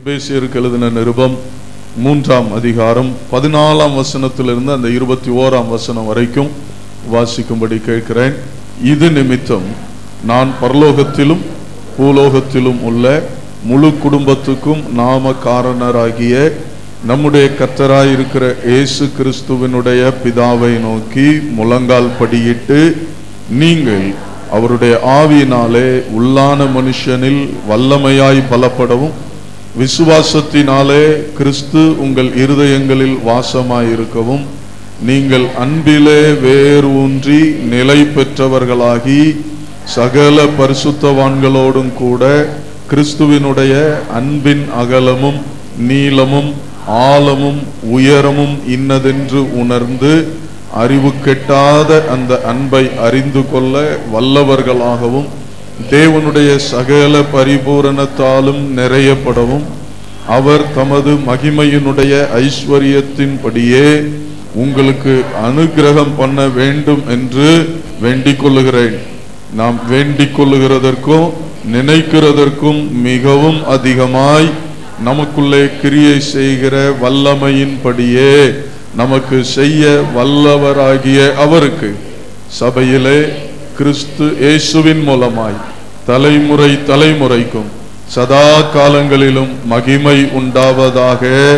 எபேசியருக்கு எழுதின நிருபம் மூன்றாம் அதிகாரம் பதினாலாம் வசனத்திலிருந்து அந்த இருபத்தி ஓராம் வசனம் வரைக்கும் வாசிக்கும்படி கேட்கிறேன் இது நிமித்தம் நான் பரலோகத்திலும் பூலோகத்திலும் உள்ள முழு குடும்பத்துக்கும் நாம காரணராகிய நம்முடைய கர்த்தராயிருக்கிற இயேசு கிறிஸ்துவினுடைய பிதாவை நோக்கி முழங்கால் படியிட்டு நீங்கள் அவருடைய ஆவியினாலே உள்ளான மனுஷனில் வல்லமையாய் பலப்படவும் விசுவாசத்தினாலே கிறிஸ்து உங்கள் இருதயங்களில் வாசமாயிருக்கவும் நீங்கள் அன்பிலே வேர் ஊன்றி நிலை பெற்றவர்களாகி சகல பரிசுத்தவான்களோடும் கூட கிறிஸ்துவினுடைய அன்பின் அகலமும் நீளமும் ஆழமும் உயரமும் இன்னதென்று உணர்ந்து அறிவு கெட்டாத அந்த அன்பை அறிந்து கொள்ள வல்லவர்களாகவும் தேவனுடைய சகல பரிபூரணத்தாலும் நிறையப்படவும் அவர் தமது மகிமையினுடைய ஐஸ்வர்யத்தின்படியே உங்களுக்கு அனுக்கிரகம் பண்ண வேண்டும் என்று வேண்டிக் கொள்ளுகிறேன் நாம் வேண்டிக் கொள்ளுகிறதற்கும் நினைக்கிறதற்கும் மிகவும் அதிகமாய் நமக்குள்ளே கிரியை செய்கிற வல்லமையின்படியே நமக்கு செய்ய வல்லவராகிய அவருக்கு சபையிலே கிறிஸ்து இயேசுவின் மூலமாய் தலைமுறை தலைமுறைக்கும் சதா காலங்களிலும் மகிமை உண்டாவதாக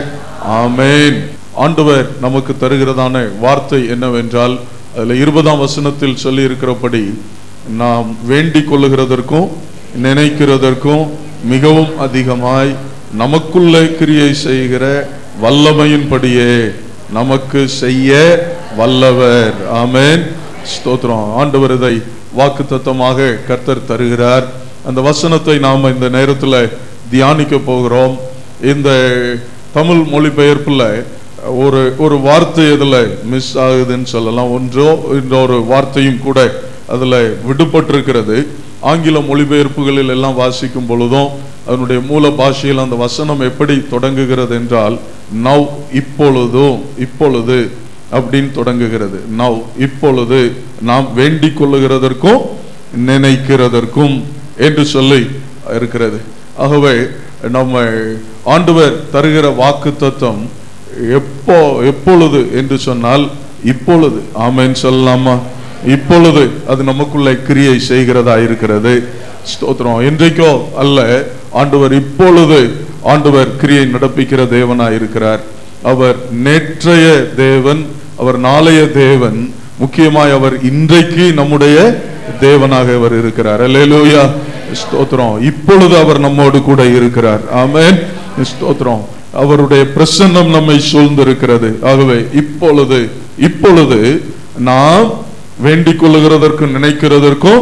ஆமேன் ஆண்டவர் நமக்கு தருகிறதான வார்த்தை என்னவென்றால் அதில் இருபதாம் வசனத்தில் சொல்லி இருக்கிறபடி நாம் வேண்டிக் கொள்ளுகிறதற்கும் நினைக்கிறதற்கும் மிகவும் அதிகமாய் நமக்குள்ளே கிரியை செய்கிற வல்லமையின்படியே நமக்கு செய்ய வல்லவர் ஆமேன் ஸ்தோத்திரம் ஆண்டவர் இதை வாக்கு தத்தமாக கர்த்தர் தருகிறார் அந்த வசனத்தை நாம் இந்த நேரத்தில் தியானிக்க போகிறோம் இந்த தமிழ் மொழிபெயர்ப்புல ஒரு ஒரு வார்த்தை இதில் மிஸ் ஆகுதுன்னு சொல்லலாம் ஒன்றோ இன்னொரு வார்த்தையும் கூட அதில் விடுபட்டிருக்கிறது ஆங்கில மொழிபெயர்ப்புகளில் எல்லாம் வாசிக்கும் பொழுதும் அதனுடைய மூல பாஷையில் அந்த வசனம் எப்படி தொடங்குகிறது என்றால் நவ் இப்பொழுதும் இப்பொழுது அப்படின்னு தொடங்குகிறது நவ் இப்பொழுது நாம் வேண்டிக் கொள்ளுகிறதற்கும் நினைக்கிறதற்கும் என்று சொல்லி இருக்கிறது ஆகவே நம்ம ஆண்டவர் தருகிற வாக்கு தத்துவம் எப்போ எப்பொழுது என்று சொன்னால் இப்பொழுது ஆமேன்னு சொல்லலாமா இப்பொழுது அது நமக்குள்ள கிரியை செய்கிறதா இருக்கிறது ஸ்தோத்திரம் என்றைக்கோ அல்ல ஆண்டவர் இப்பொழுது ஆண்டவர் கிரியை நடப்பிக்கிற தேவனா இருக்கிறார் அவர் நேற்றைய தேவன் அவர் நாளைய தேவன் முக்கியமாய் அவர் இன்றைக்கு நம்முடைய தேவனாக அவர் இருக்கிறார் அல்லேலூயா ஸ்தோத்திரம் இப்பொழுது அவர் நம்மோடு கூட இருக்கிறார் ஆமென் ஸ்தோத்திரம் அவருடைய பிரசன்னம் நம்மை சூழ்ந்திருக்கிறது ஆகவே இப்பொழுது இப்பொழுது நாம் வேண்டிக் கொள்ளுகிறதற்கும் நினைக்கிறதற்கும்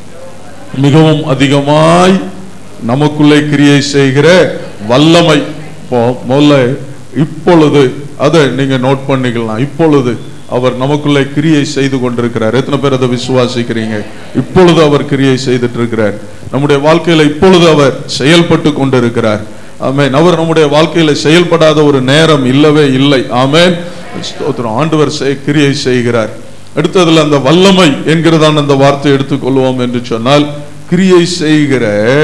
மிகவும் அதிகமாய் நமக்குள்ளே கிரியை செய்கிற வல்லமை இப்போ முதல்ல இப்பொழுது அதை நீங்க நோட் பண்ணிக்கலாம் இப்பொழுது அவர் நமக்குள்ளே கிரியை செய்து கொண்டிருக்கிறார் எத்தனை பேர் அதை விசுவாசிக்கிறீங்க இப்பொழுது அவர் கிரியை செய்துட்டு இருக்கிறார் நம்முடைய வாழ்க்கையில இப்பொழுது அவர் செயல்பட்டு கொண்டிருக்கிறார் ஆமேன் அவர் நம்முடைய வாழ்க்கையில செயல்படாத ஒரு நேரம் இல்லவே இல்லை ஆமேன் ஸ்தோத்திரம் ஆண்டவர் கிரியை செய்கிறார் அடுத்ததுல அந்த வல்லமை என்கிறதான அந்த வார்த்தை எடுத்துக்கொள்வோம் என்று சொன்னால் கிரியை செய்கிற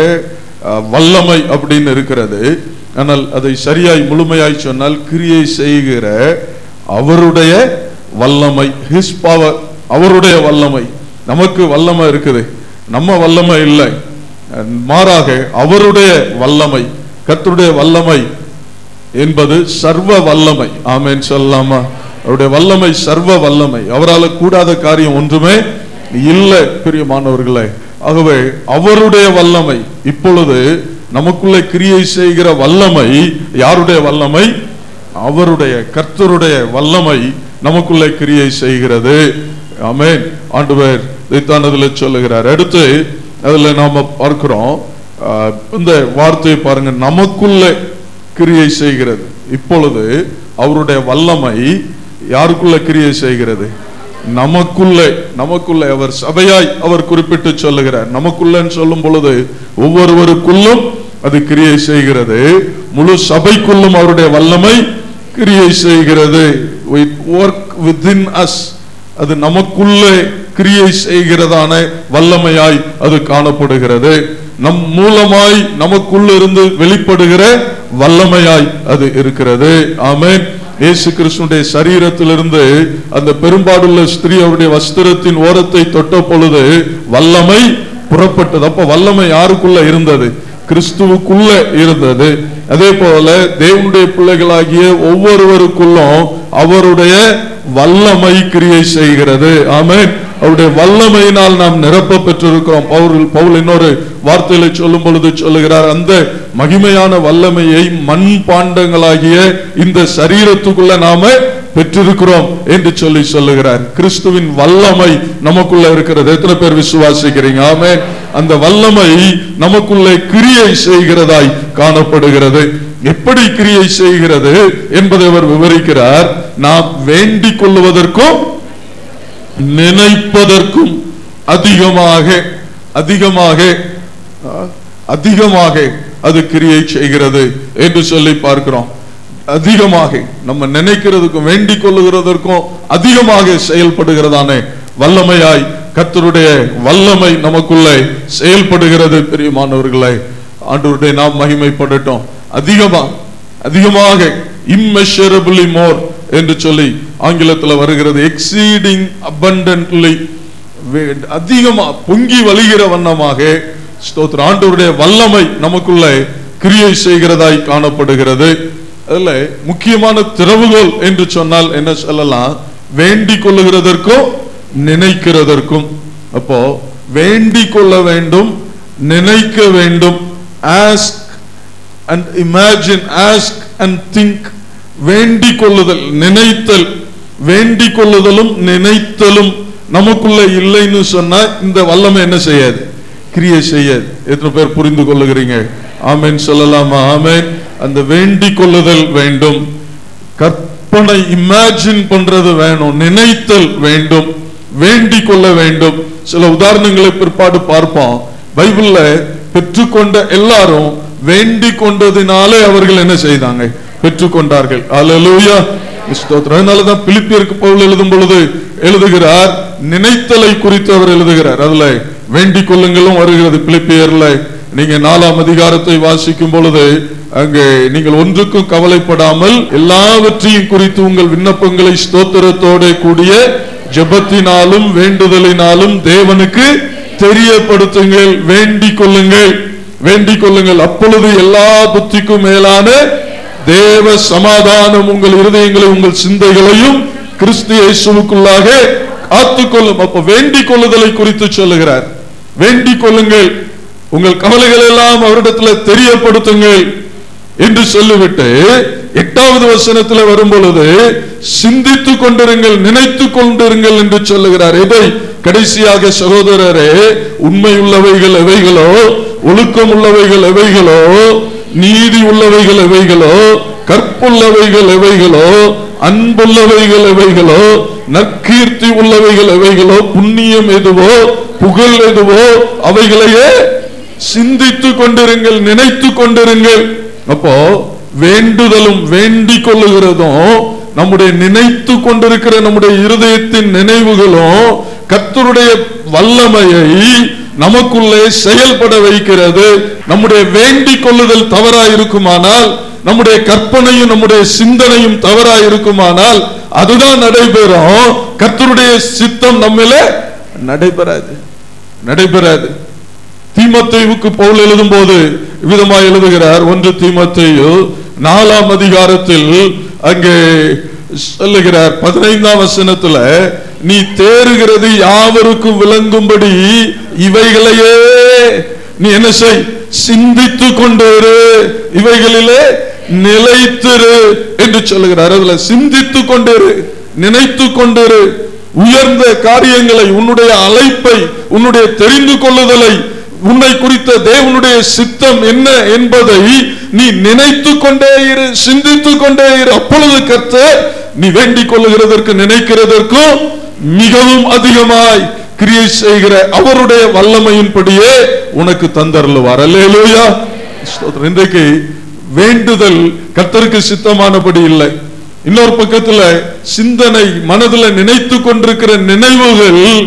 வல்லமை அப்படின்னு இருக்கிறது ஆனால் அதை சரியாய் முழுமையாய் சொன்னால் கிரியை செய்கிற அவருடைய வல்லமை ஹிஸ் பவர் அவருடைய வல்லமை நமக்கு வல்லமை இருக்குது நம்ம வல்லமை இல்லை மாறாக அவருடைய வல்லமை கர்த்தருடைய வல்லமை என்பது சர்வ வல்லமை ஆமேன் சொல்லலாமா அவருடைய வல்லமை சர்வ வல்லமை அவரால் கூடாத காரியம் ஒன்றுமே இல்லை பிரியமானவர்களே ஆகவே அவருடைய வல்லமை இப்பொழுது நமக்குள்ளே கிரியை செய்கிற வல்லமை யாருடைய வல்லமை அவருடைய கர்த்தருடைய வல்லமை நமக்குள்ளே கிரியை செய்கிறது ஆமேன் ஆண்டவர் இதைத்தான் அதுல சொல்லுகிறார் அடுத்து அதுல நாம பார்க்கிறோம் இந்த வார்த்தையை பாருங்க நமக்குள்ளே கிரியை செய்கிறது இப்பொழுது அவருடைய வல்லமை யாருக்குள்ள கிரியை செய்கிறது நமக்குள்ளே நமக்குள்ளே அவர் சபையாய் அவர் குறிப்பிட்டு சொல்லுகிறார் நமக்குள்ளன்னு சொல்லும் பொழுது ஒவ்வொருவருக்குள்ளும் அது கிரியை செய்கிறது முழு சபைக்குள்ளும் அவருடைய வல்லமை கிரியை செய்கிறது ஒர்க் வித்தின் அஸ் அது நமக்குள்ளே கிரியை செய்கிறதான வல்லமையாய் அது காணப்படுகிறது நம் மூலமாய் நமக்குள்ள இருந்து வெளிப்படுகிற வல்லமையாய் அது இருக்கிறது ஆமென் இயேசு கிறிஸ்துடைய சரீரத்திலிருந்து அந்த பெரும்பாடுள்ள ஸ்திரீ அவருடைய வஸ்திரத்தின் ஓரத்தை தொட்ட பொழுது வல்லமை புறப்பட்டது அப்ப வல்லமை யாருக்குள்ள இருந்தது கிறிஸ்துவுக்குள்ள இருந்தது அதே போல தேவனுடைய பிள்ளைகளாகிய ஒவ்வொருவருக்குள்ளும் அவருடைய வல்லமை கிரியை செய்கிறது ஆமென் அவருடைய வல்லமையினால் நாம் நிரப்ப பெற்றிருக்கிறோம் பவுல் பவுல் இன்னொரு வார்த்தையில சொல்லும் பொழுது சொல்லுகிறார் அந்த மகிமையான வல்லமையை மண் பாண்டங்களாகிய இந்த சரீரத்துக்குள்ள நாம பெற்றிருக்கிறோம் என்று சொல்லி சொல்லுகிறார் கிறிஸ்துவின் வல்லமை நமக்குள்ள இருக்கிறது எத்தனை பேர் விசுவாசிக்கிறீங்க ஆமே அந்த வல்லமை நமக்குள்ளே கிரியை செய்கிறதாய் காணப்படுகிறது எப்படி கிரியை செய்கிறது என்பதை அவர் விவரிக்கிறார் நாம் வேண்டிக் கொள்வதற்கும் நினைப்பதற்கும் அதிகமாக அதிகமாக அஹ், அதிகமாக அது கிரியை செய்கிறது என்று சொல்லி பார்க்கிறோம் அதிகமாக நம்ம நினைக்கிறதுக்கும் வேண்டிக் கொள்ளுகிறதற்கும் அதிகமாக செயல்படுகிறதான வல்லமையாய் கர்த்தருடைய வல்லமை நமக்குள்ளே செயல்படுகிறது பிரியமானவர்களே ஆண்டவருடைய நாம் மகிமைப்படட்டும் அதிகமா அதிகமாக immeasurably மோர் என்று சொல்லி ஆங்கிலத்தில் வருகிறது எக்ஸீடிங் abundantly வே- அதிகமா பொங்கி வழிகிற வண்ணமாக ஸ்தோத்திரம் ஆண்டவருடைய வல்லமை நமக்குள்ளே கிரியை செய்கிறதாய் காணப்படுகிறது அதுல முக்கியமான திறவுகோல் என்று சொன்னால் என்ன சொல்லலாம் வேண்டிக் கொள்ளுகிறதற்கும் நினைக்கிறதற்கும் அப்போ வேண்டிக் கொள்ள வேண்டும் நினைக்க வேண்டும் ask and imagine ask and think வேண்டிக் கொள்ளுதல் நினைத்தல் வேண்டிக் கொள்ளுதலும் நினைத்தலும் நமக்குள்ள இல்லைன்னு சொன்னா இந்த வல்லமை என்ன செய்யாது கிரியை செய்யாது எத்தனை பேர் புரிந்து கொள்ளுகிறீங்க ஆமென் சொல்லலாமா ஆமென் அந்த வேண்டிக் கொள்ளுதல் வேண்டும் கற்பனை இமேஜின் பண்றது வேணும் நினைத்தல் வேண்டும் வேண்டிக் கொள்ள வேண்டும் சில உதாரணங்களை பிற்பாடு பார்ப்போம் பைபிள்ல பெற்றுக்கொண்ட எல்லாரும் வேண்டிக் கொண்டதினாலே அவர்கள் என்ன செய்தாங்க பெற்றுக்கொண்டார்கள் அல்லேலூயா ஸ்தோத்திரம் அதனாலதான் பிலிப்பியருக்கு பவுல் எழுதும் பொழுது எழுதுகிறார் நினைத்தலை குறித்து அவர் எழுதுகிறார் அதுல வேண்டிக் கொள்ளுங்களும் வருகிறது பிலிப்பியர்ல நீங்க நாலாம் அதிகாரத்தை வாசிக்கும் பொழுது அங்கே நீங்கள் ஒன்றுக்கும் கவலைப்படாமல் எல்லாவற்றையும் குறித்து உங்கள் விண்ணப்பங்களை ஸ்தோத்திரத்தோட கூடிய ஜெபத்தினாலும் வேண்டுதலினாலும் தேவனுக்கு தெரியப்படுத்துங்கள் வேண்டிக் கொள்ளுங்கள் வேண்டிக் கொள்ளுங்கள் அப்பொழுது எல்லா புத்திக்கும் மேலான தேவ சமாதானம் உங்கள் இருதயங்களை உங்கள் சிந்தைகளையும் கிறிஸ்து இயேசுவுக்குள்ளாக காத்துக்கொள்ளும் அப்ப வேண்டிக் கொள்ளுதலை குறித்து சொல்லுகிறார் வேண்டிக் கொள்ளுங்கள் உங்கள் கவலைகள் எல்லாம் அவரிடத்தில் தெரியப்படுத்துங்கள் என்று சொல்லிவிட்டு எட்டாவது வசனத்தில் வரும் பொழுது சிந்தித்துக் கொண்டிருங்கள் நினைத்துக் கொண்டிருங்கள் என்று சொல்லுகிறார் எதை கடைசியாக சகோதரரே உண்மை உள்ளவைகள் எவைகளோ ஒழுக்கம் உள்ளவைகள் எவைகளோ நீதி உள்ளவைகள் எவைகளோ கற்புள்ளவைகள் எவைகளோ அன்புள்ளவைகள் எவைகளோ நற்கீர்த்தி உள்ளவைகள் எவைகளோ புண்ணியம் எதுவோ புகழ் எதுவோ அவைகளையே சிந்தித்துக் கொண்டிருங்கள் நினைத்துக் கொண்டிருங்கள் அப்போ வேண்டுதலும் வேண்டிக் கொள்ளுகிறதும் நம்முடைய நினைத்து கொண்டிருக்கிற நம்முடைய இருதயத்தின் நினைவுகளும் கர்த்தருடைய வல்லமையை நமக்குள்ளே செயல்பட வைக்கிறது நம்முடைய வேண்டிக் கொள்ளுதல் தவறா இருக்குமானால் நம்முடைய கற்பனையும் நம்முடைய சிந்தனையும் தவறா இருக்குமானால் அதுதான் நடைபெறும் கர்த்தருடைய சித்தம் நம்மில நடைபெறாது நடைபெறாது தீமத்தேவுக்கு பவுல் எழுதும் போது விதமாக எழுதுகிறார் ஒன்று தீமத்தேயு நாலாம் அதிகாரத்தில் அங்கே சொல்லுகிறார் பதினைந்தாம் வசனத்துல நீ தேறுகிறது யாவருக்கும் விளங்கும்படி இவைகளையே நீ என்ன செய் சிந்தித்து கொண்டிரு இவைகளிலே நிலைத்திரு என்று சொல்லுகிறார் அதுல சிந்தித்து கொண்டிரு நினைத்து கொண்டிரு உயர்ந்த காரியங்களை உன்னுடைய அழைப்பை உன்னுடைய தெரிந்து கொள்ளுதலை உன்னை குறித்த தேவனுடைய சித்தம் என்ன என்பதை நீ நினைத்து கொண்டே இரு சிந்தித்து கொண்டே இரு அப்பொழுது கர்த்தர் நீ வேண்டிக் கொள்ளுகிறதற்கு நினைக்கிறதற்கும் மிகவும் அதிகமாய் கிரியை செய்கிற அவருடைய வல்லமையின்படியே உனக்கு தந்தருளுவார் அல்லேலூயா ஸ்தோத்திரம். இன்றைக்கு வேண்டுதல் கர்த்தருக்கு சித்தமானபடி இல்லை இன்னொரு பக்கத்துல சிந்தனை மனதுல நினைத்து கொண்டிருக்கிற நினைவுகள்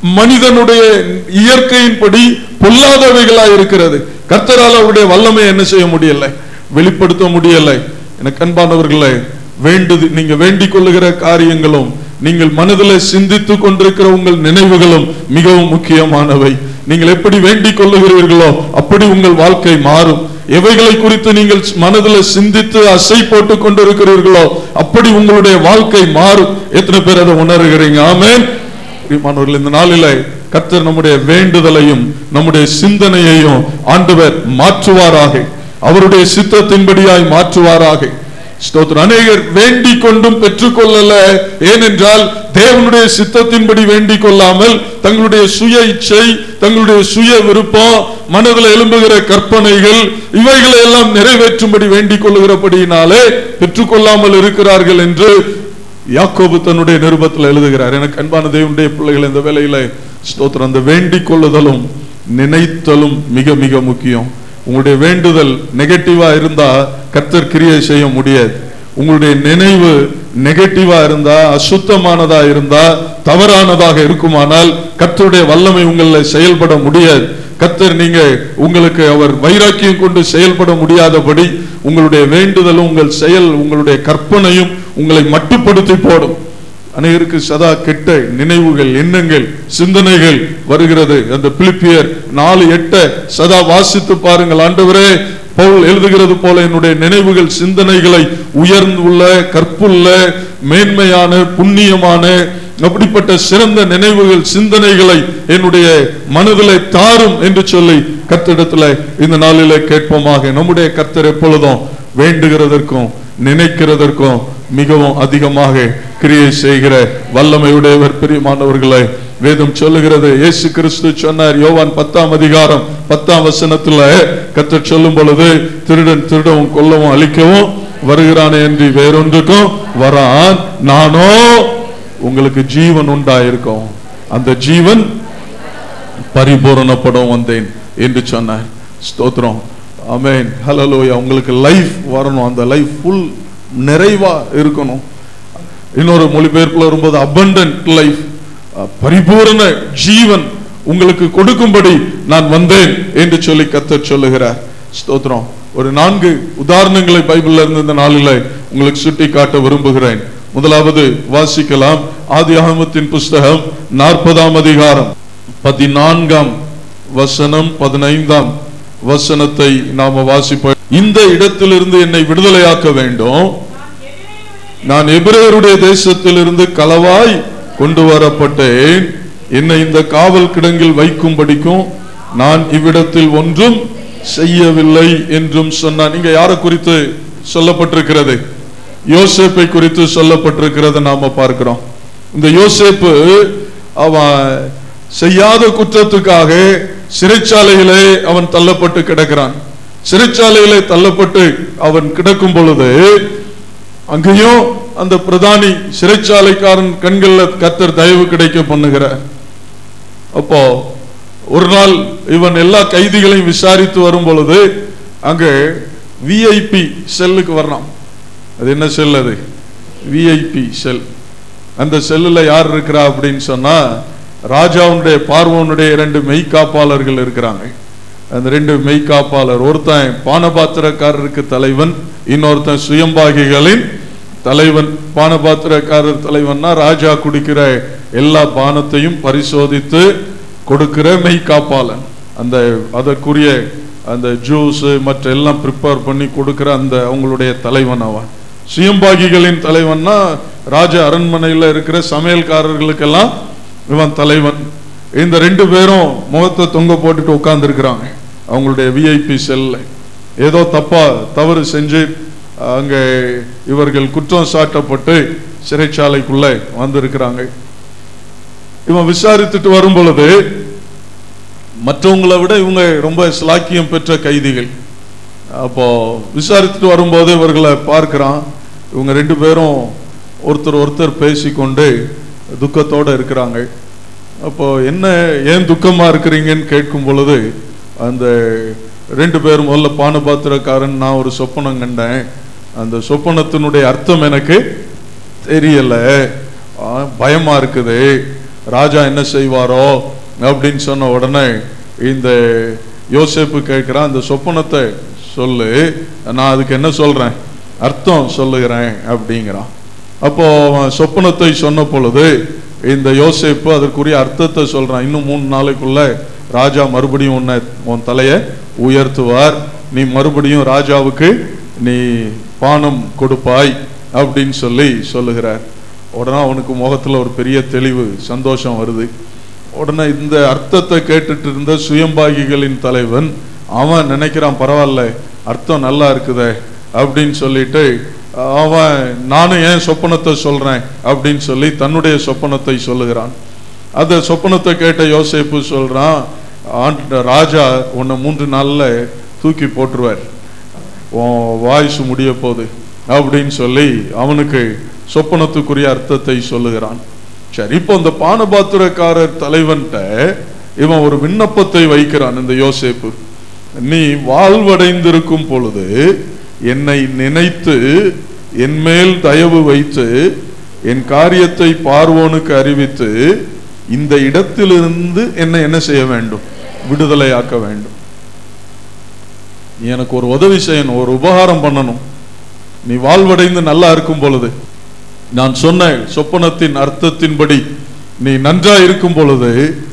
மனிதனுடைய இயற்கையின்படி பொல்லாதவைகளா இருக்கிறது கர்த்தரால் அவருடைய வல்லமை என்ன செய்ய முடியல வெளிப்படுத்த முடியல எனக்கு அன்பானவர்களே வேண்டுது நீங்க வேண்டிக் கொள்ளுகிற காரியங்களும் நீங்கள் மனதில் சிந்தித்துக் கொண்டிருக்கிற உங்கள் நினைவுகளும் மிகவும் முக்கியமானவை நீங்கள் எப்படி வேண்டிக் கொள்ளுகிறீர்களோ அப்படி உங்கள் வாழ்க்கை மாறும் எவைகளை குறித்து நீங்கள் மனதில் சிந்தித்து அசை போட்டுக் கொண்டிருக்கிறீர்களோ அப்படி உங்களுடைய வாழ்க்கை மாறும் எத்தனை பேர் அதை உணர்கிறீங்க ஆமென் பிரியமானவர்கள் இந்த நாளில கர்த்தர் நம்முடைய வேண்டுதலையும் நம்முடைய சிந்தனையையும் ஆண்டவர் மாற்றுவாராக அவருடைய சித்தத்தின்படியாய் மாற்றுவாராக ஸ்தோத்திரம் அநேகர் வேண்டிக் கொண்டும் பெற்றுக்கொள்ளல ஏனென்றால் தேவனுடைய சித்தத்தின்படி வேண்டிக் கொள்ளாமல் தங்களுடைய சுய இச்சை தங்களுடைய சுய விருப்பம் மனதில் எழும்புகிற கற்பனைகள் இவைகளை எல்லாம் நிறைவேற்றும்படி வேண்டிக் கொள்ளுகிறபடியினாலே பெற்றுக்கொள்ளாமல் இருக்கிறார்கள் என்று யாக்கோபு தன்னுடைய நிருபத்தில் எழுதுகிறார் எனக்கு அன்பான தேவனுடைய பிள்ளைகள் இந்த வேலையில ஸ்தோத்திரம் அந்த வேண்டிக் கொள்ளுதலும் நினைத்தலும் மிக மிக முக்கியம் உங்களுடைய வேண்டுதல் நெகட்டிவா இருந்தா கர்த்தர் கிரியை செய்ய முடியாது உங்களுடைய நினைவு நெகட்டிவா இருந்தா அசுத்தமானதா இருந்தா தவறானதாக இருக்குமானால் கர்த்தருடைய வல்லமை உங்களில் செயல்பட முடியாது கர்த்தர் நீங்க உங்களுக்கு அவர் வைராக்கியம் கொண்டு செயல்பட முடியாதபடி உங்களுடைய வேண்டுதலும் உங்கள் செயல் உங்களுடைய கற்பனையும் உங்களை மட்டுப்படுத்தி போடும் அநேகருக்கு சதா கெட்ட நினைவுகள் எண்ணங்கள் சிந்தனைகள் வருகிறது அந்த பிலிப்பியர் நாலு எட்ட சதா வாசித்து பாருங்கள் ஆண்டவரே பவுல் எழுதுகிறது போல என்னுடைய நினைவுகள் சிந்தனைகளை உயர்ந்துள்ள கற்புள்ள மேன்மையான புண்ணியமான அப்படிப்பட்ட சிறந்த நினைவுகள் சிந்தனைகளை என்னுடைய மனதிலே தாரும் என்று சொல்லி கர்த்தரிடத்துல இந்த நாளிலே கேட்போமாக நம்முடைய கர்த்தர் எப்பொழுதும் வேண்டுகிறதற்கும் நினைக்கிறதற்கும் மிகவும் அதிகமாக கிரியை செய்கிற வல்லமையுடையவர் பிரியமானவர்களை வேதம் சொல்லுகிறது இயேசு கிறிஸ்து சொன்னார் யோவான் பத்தாம் அதிகாரம் பத்தாம் வசனத்துல கர்த்தர் சொல்லும் பொழுது திருடன் திருடவும் கொல்லவும் அழிக்கவும் வருகிறானே என்று வேறொன்றுக்கும் வரான் நானோ உங்களுக்கு ஜீவன் உண்டாயிருக்கும் அந்த ஜீவன் பரிபூரணப்படும் வந்தேன் என்று சொன்னார் ஸ்தோத்திரம் ஆமென் ஹalleluya உங்களுக்கு லைஃப் வரணும் அந்த லைஃப் ஃபுல் நிறைவா இருக்கணும் இன்னொரு மொழிபெயர்ப்புல வரும்போது abundant லைஃப் பரிபூரண ஜீவன் உங்களுக்கு கொடுக்கும்படி நான் வந்தேன் என்று சொல்லி கத்தர் சொல்லுகிறார் ஸ்தோத்திரம் ஒரு நான்கு உதாரணங்களை பைபிள்ல இருந்து இந்த நாளில் உங்களுக்கு சுட்டி காட்ட விரும்புகிறேன் முதலாவது வாசிக்கலாம் ஆதி ஆகமத்தின் புஸ்தகம் நாற்பதாம் அதிகாரம் பதினான்காம் வசனம் பதினைந்தாம் வசனத்தை நாம வாசிப்போம் இந்த இடத்திலிருந்து என்னை விடுதலையாக்க வேண்டும் நான் எபிரேயருடைய தேசத்திலிருந்து களவாய் கொண்டு வரப்பட்டேன் என்னை இந்த காவல் கிடங்கில் வைக்கும்படிக்கும் நான் இவ்விடத்தில் ஒன்றும் செய்யவில்லை என்றும் சொன்னான் இங்க யாரை குறித்து சொல்லப்பட்டிருக்கிறது யோசேப்பை குறித்து சொல்லப்பட்டிருக்கிறத நாம பார்க்கிறோம் இந்த யோசேப்பு அவன் செய்யாத குற்றத்துக்காக சிறைச்சாலையிலே அவன் தள்ளப்பட்டு கிடக்கிறான் சிறைச்சாலையிலே தள்ளப்பட்டு அவன் கிடக்கும் பொழுது அங்கேயும் அந்த பிரதானி சிறைச்சாலைக்காரன் கண்கள்ல கத்தர் தயவு கிடைக்க பண்ணுகிறார் அப்போ ஒரு நாள் இவன் எல்லா கைதிகளையும் விசாரித்து வரும் பொழுது அங்க விஐபி செல்லுக்கு வர்றான் அது என்ன செல் அது விஐபி செல் அந்த செல்லுல யார் இருக்கிறா அப்படின்னு சொன்னா ராஜாவுடைய பார்வனுடைய இரண்டு மெய்காப்பாளர்கள் இருக்கிறாங்க அந்த ரெண்டு மெய்காப்பாளர் ஒருத்தன் பானபாத்திரக்காரருக்கு தலைவன் இன்னொருத்தன் சுயம்பாகிகளின் தலைவன் பானபாத்திரக்காரர் தலைவன்னா ராஜா குடிக்கிற எல்லா பானத்தையும் பரிசோதித்து கொடுக்கிற மெய்காப்பாளன் அந்த அதற்குரிய அந்த ஜூஸ் மற்ற எல்லாம் ப்ரிப்பேர் பண்ணி கொடுக்கிற அந்த அவங்களுடைய தலைவன் அவன் சுயம்பாகிகளின் தலைவன்னா ராஜ அரண்மனையில் இருக்கிற சமையல்காரர்களுக்கெல்லாம் இவன் தலைவன் இந்த ரெண்டு பேரும் முகத்தை தொங்க போட்டுட்டு உட்கார்ந்து இருக்கிறாங்க அவங்களுடைய விஐபி செல்ல ஏதோ தப்பா தவறு செஞ்சு அங்கே இவர்கள் குற்றம் சாட்டப்பட்டு சிறைச்சாலைக்குள்ள வந்திருக்கிறாங்க இவன் விசாரித்துட்டு வரும் பொழுது மற்றவங்களை விட இவங்க ரொம்ப சிலாக்கியம் பெற்ற கைதிகள் அப்போ விசாரித்துட்டு வரும்போது இவர்களை பார்க்கிறான் இவங்க ரெண்டு பேரும் ஒருத்தர் ஒருத்தர் பேசிக்கொண்டு துக்கத்தோட இருக்கிறாங்க அப்போ என்ன ஏன் துக்கமா இருக்கிறீங்கன்னு கேட்கும் பொழுது அந்த ரெண்டு பேரும் முதல்ல பானபாத்திரக்காரன் நான் ஒரு சொப்பனம் கண்டேன் அந்த சொப்பனத்தினுடைய அர்த்தம் எனக்கு தெரியல ஆ, பயமா இருக்குது ராஜா என்ன செய்வாரோ அப்படின்னு சொன்ன உடனே இந்த யோசேப்பு கேட்கிறான் இந்த சொப்பனத்தை சொல்லு நான் அதுக்கு என்ன சொல்றேன் அர்த்தம் சொல்லுகிறேன் அப்படிங்கிறான் அப்போ அவன் சொப்பனத்தை சொன்ன பொழுது இந்த யோசேப்பு அதற்குரிய அர்த்தத்தை சொல்றான் இன்னும் மூணு நாளைக்குள்ள ராஜா மறுபடியும் உன்னை உன் தலையை உயர்த்துவார் நீ மறுபடியும் ராஜாவுக்கு நீ பானம் கொடுப்பாய் அப்படின்னு சொல்லி சொல்லுகிறார் உடனே அவனுக்கு முகத்துல ஒரு பெரிய தெளிவு சந்தோஷம் வருது உடனே இந்த அர்த்தத்தை கேட்டுட்டு இருந்த சுயம்பாகிகளின் தலைவன் அவன் நினைக்கிறான் பரவாயில்ல அர்த்தம் நல்லா இருக்குதே அப்படின்னு சொல்லிட்டு அவன் நானும் ஏன் சொப்பனத்தை சொல்றேன் அப்படின்னு சொல்லி தன்னுடைய சொப்பனத்தை சொல்லுகிறான் அந்த சொப்பனத்தை கேட்ட யோசேப்பு சொல்றான் ஆண்ட ராஜா உன்னை மூன்று நாள்ல தூக்கி போட்டுருவார் உன் வாய்ஸ் முடிய போகுது அப்படின்னு சொல்லி அவனுக்கு சொப்பனத்துக்குரிய அர்த்தத்தை சொல்லுகிறான் சரி இப்போ இந்த பானபாத்திரக்காரர் தலைவன்ட்ட இவன் ஒரு விண்ணப்பத்தை வைக்கிறான் இந்த யோசேப்பு நீ வாழ்வடைந்திருக்கும் பொழுது என்னை நினைத்து என் மேல் தயவு வைத்து என் காரியத்தை பார்வோனுக்கு அறிவித்து இந்த இடத்திலிருந்து என்னை என்ன செய்ய வேண்டும் விடுதலையாக்க வேண்டும் நீ எனக்கு ஒரு உதவி செய்யணும் ஒரு உபகாரம் பண்ணணும் நீ வாழ்வடைந்து நல்லா இருக்கும் பொழுது நான் சொன்ன சொப்பனத்தின் அர்த்தத்தின்படி நீ நன்றா இருக்கும் பொழுது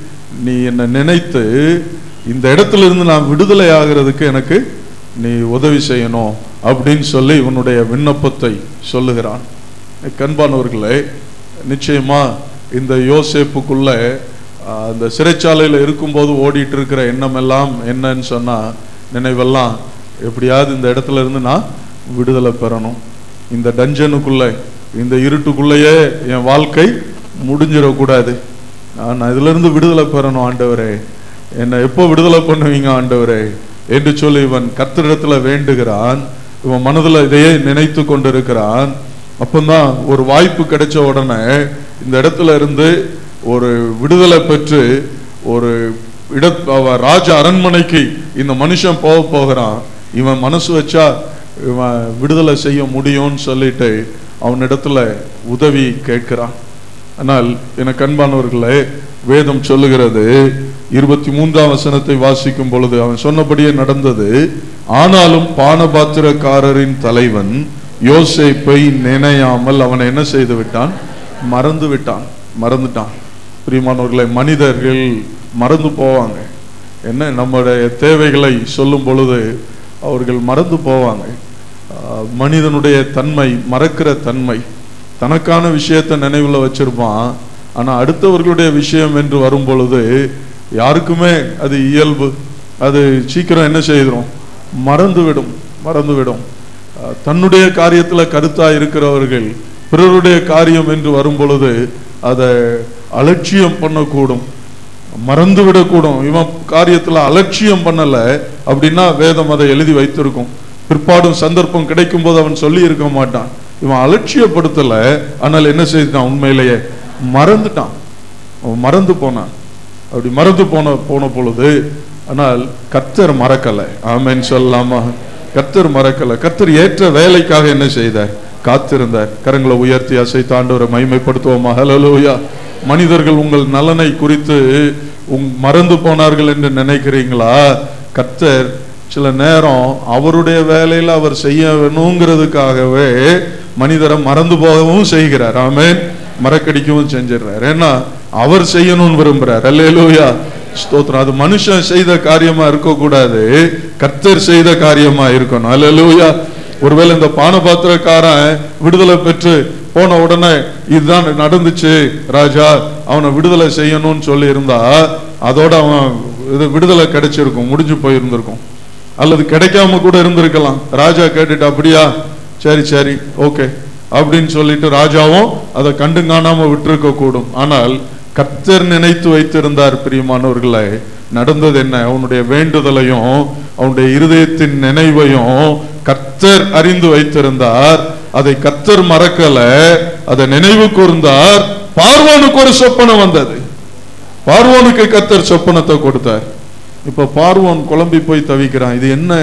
நீ என்னை நினைத்து இந்த இடத்துல இருந்து நான் விடுதலை ஆகிறதுக்கு எனக்கு நீ உதவி செய்யணும் அப்படின்னு சொல்லி உன்னுடைய விண்ணப்பத்தை சொல்லுகிறான் கண்பானவர்களே நிச்சயமா இந்த யோசேப்புக்குள்ள ஆஹ், அந்த சிறைச்சாலையில் இருக்கும்போது ஓடிட்டு இருக்கிற எண்ணம் எல்லாம் என்னன்னு சொன்னா நினைவெல்லாம் எப்படியாவது இந்த இடத்துல இருந்து நான் விடுதலை பெறணும் இந்த டஞ்சனுக்குள்ள இந்த இருட்டுக்குள்ளேயே என் வாழ்க்கை முடிஞ்சிடக்கூடாது நான் இதுல இருந்து விடுதலை பெறணும் ஆண்டவரே என்னை எப்போ விடுதலை பண்ணுவீங்க ஆண்டவரே என்று சொல்லி இவன் கர்த்தரிடத்துல வேண்டுகிறான் இவன் மனதுல இதையே நினைத்து கொண்டிருக்கிறான் அப்பந்தான் ஒரு வாய்ப்பு கிடைச்ச உடனே இந்த இடத்துல இருந்து ஒரு விடுதலை பெற்று ஒரு இட அவ ராஜ அரண்மனைக்கு இந்த மனுஷன் போக போகிறான் இவன் மனசு வச்சா இவன் விடுதலை செய்ய முடியும்னு சொல்லிட்டு அவனிடத்துல உதவி கேட்கிறான் ஆனால் எனக்கு அன்பானவர்களே வேதம் சொல்லுகிறது இருபத்தி மூன்றாம் வசனத்தை வாசிக்கும் பொழுது அவன் சொன்னபடியே நடந்தது ஆனாலும் பானபாத்திரக்காரரின் தலைவன் யோசேப்பை நினையாமல் அவனை என்ன செய்து விட்டான் மறந்து விட்டான் மறந்துட்டான் பிரியமானவர்களை மனிதர்கள் மறந்து போவாங்க என்ன நம்முடைய தேவைகளை சொல்லும் பொழுது அவர்கள் மறந்து போவாங்க ஆஹ் மனிதனுடைய தன்மை மறக்கிற தன்மை தனக்கான விஷயத்தை நினைவுல வச்சிருப்பான் ஆனா அடுத்தவர்களுடைய விஷயம் என்று வரும் பொழுது யாருக்குமே அது இயல்பு அது சீக்கிரம் என்ன செய்திரும் மறந்துவிடும் மறந்துவிடும் ஆஹ் தன்னுடைய காரியத்துல கருத்தா இருக்கிறவர்கள் பிறருடைய காரியம் என்று வரும் பொழுது அதை அலட்சியம் பண்ணக்கூடும் மறந்து விடக்கூடும் இவன் காரியத்துல அலட்சியம் பண்ணல அப்படின்னா வேதம் அதை எழுதி வைத்திருக்கும் பிற்பாடும் சந்தர்ப்பம் கிடைக்கும் போது அவன் சொல்லி இருக்க மாட்டான் இவன் அலட்சியப்படுத்தல ஆனால் என்ன செய்தான் உண்மையிலேயே மறந்துட்டான் அவன் மறந்து போனான் அப்படி மறந்து போன போன பொழுது ஆனால் கர்த்தர் மறக்கல ஆமென் சொல்லலாமா கர்த்தர் மறக்கல கர்த்தர் ஏற்ற வேலைக்காக என்ன செய்தார் காத்திருந்தார் கரங்களை உயர்த்தி அசைத்து ஆண்டவரை மைமைப்படுத்துவோமா ஹalleluya மனிதர்கள் உங்கள் நலனை குறித்து உங் மறந்து போனார்கள் என்று நினைக்கிறீங்களா கர்த்தர் சில நேரம் அவருடைய வேலையில அவர் செய்யணுங்கிறதுக்காகவே மனிதரை மறந்து போகவும் செய்கிறார் ஆமென் மறக்கடிக்கவும் செஞ்சிடுறார் ஏன்னா அவர் செய்யணும்னு விரும்புறார் அல்லேலூயா ஸ்தோத்திரம் அது மனுஷன் செய்த காரியமா இருக்கக்கூடாது கர்த்தர் செய்த காரியமா இருக்கணும் அல்லேலூயா ஒருவேளை இந்த பானபாத்திரக்காரன் விடுதலை பெற்று போன உடனே இதுதான் நடந்துச்சு ராஜா அவனை விடுதலை செய்யணும்னு சொல்லி இருந்தா அதோட அவன் இது விடுதலை கிடைச்சிருக்கும் முடிஞ்சு போயிருந்திருக்கும் அல்லது கிடைக்காம கூட இருந்திருக்கலாம் ராஜா கேட்டுட்டு அப்படியா சரி சரி ஓகே அப்படின்னு சொல்லிட்டு ராஜாவும் அதை கண்டு காணாம விட்டிருக்க கூடும் ஆனால் கர்த்தர் நினைத்து வைத்திருந்தார் பிரியமானவர்களே நடந்தது என்ன அவனுடைய வேண்டுதலையும் அவனுடைய இருதயத்தின் நினைவையும் கர்த்தர் அறிந்து வைத்திருந்தார் அதை கர்த்தர் மறக்கல அதை நினைவு கூர்ந்தார் பார்வோனுக்கு ஒரு சொப்பனம் வந்தது பார்வோனுக்கு கர்த்தர் சொப்பனத்தை கொடுத்தார் இப்ப பார்வோன் குழம்பி போய் தவிக்கிறான் இது என்ன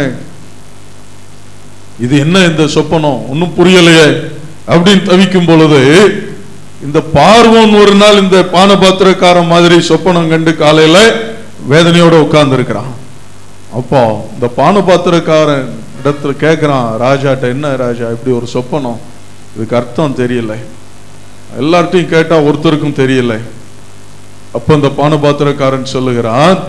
இது என்ன இந்த சொப்பனம் ஒன்னும் புரியலையே அப்படின்னு தவிக்கும் பொழுது இந்த பார்வோன் ஒரு நாள் இந்த பானபாத்திரக்காரன் மாதிரி சொப்பனம் கண்டு காலையில வேதனையோட உட்கார்ந்து இருக்கிறான் அப்போ இந்த பானபாத்திரக்காரன் இடத்துல கேட்கிறான் ராஜாட்ட என்ன ராஜா இப்படி ஒரு சொப்பனம் இதுக்கு அர்த்தம் தெரியல எல்லார்ட்டையும் கேட்டா ஒருத்தருக்கும் தெரியல அப்ப இந்த பானபாத்திரக்காரன் சொல்லுகிறான்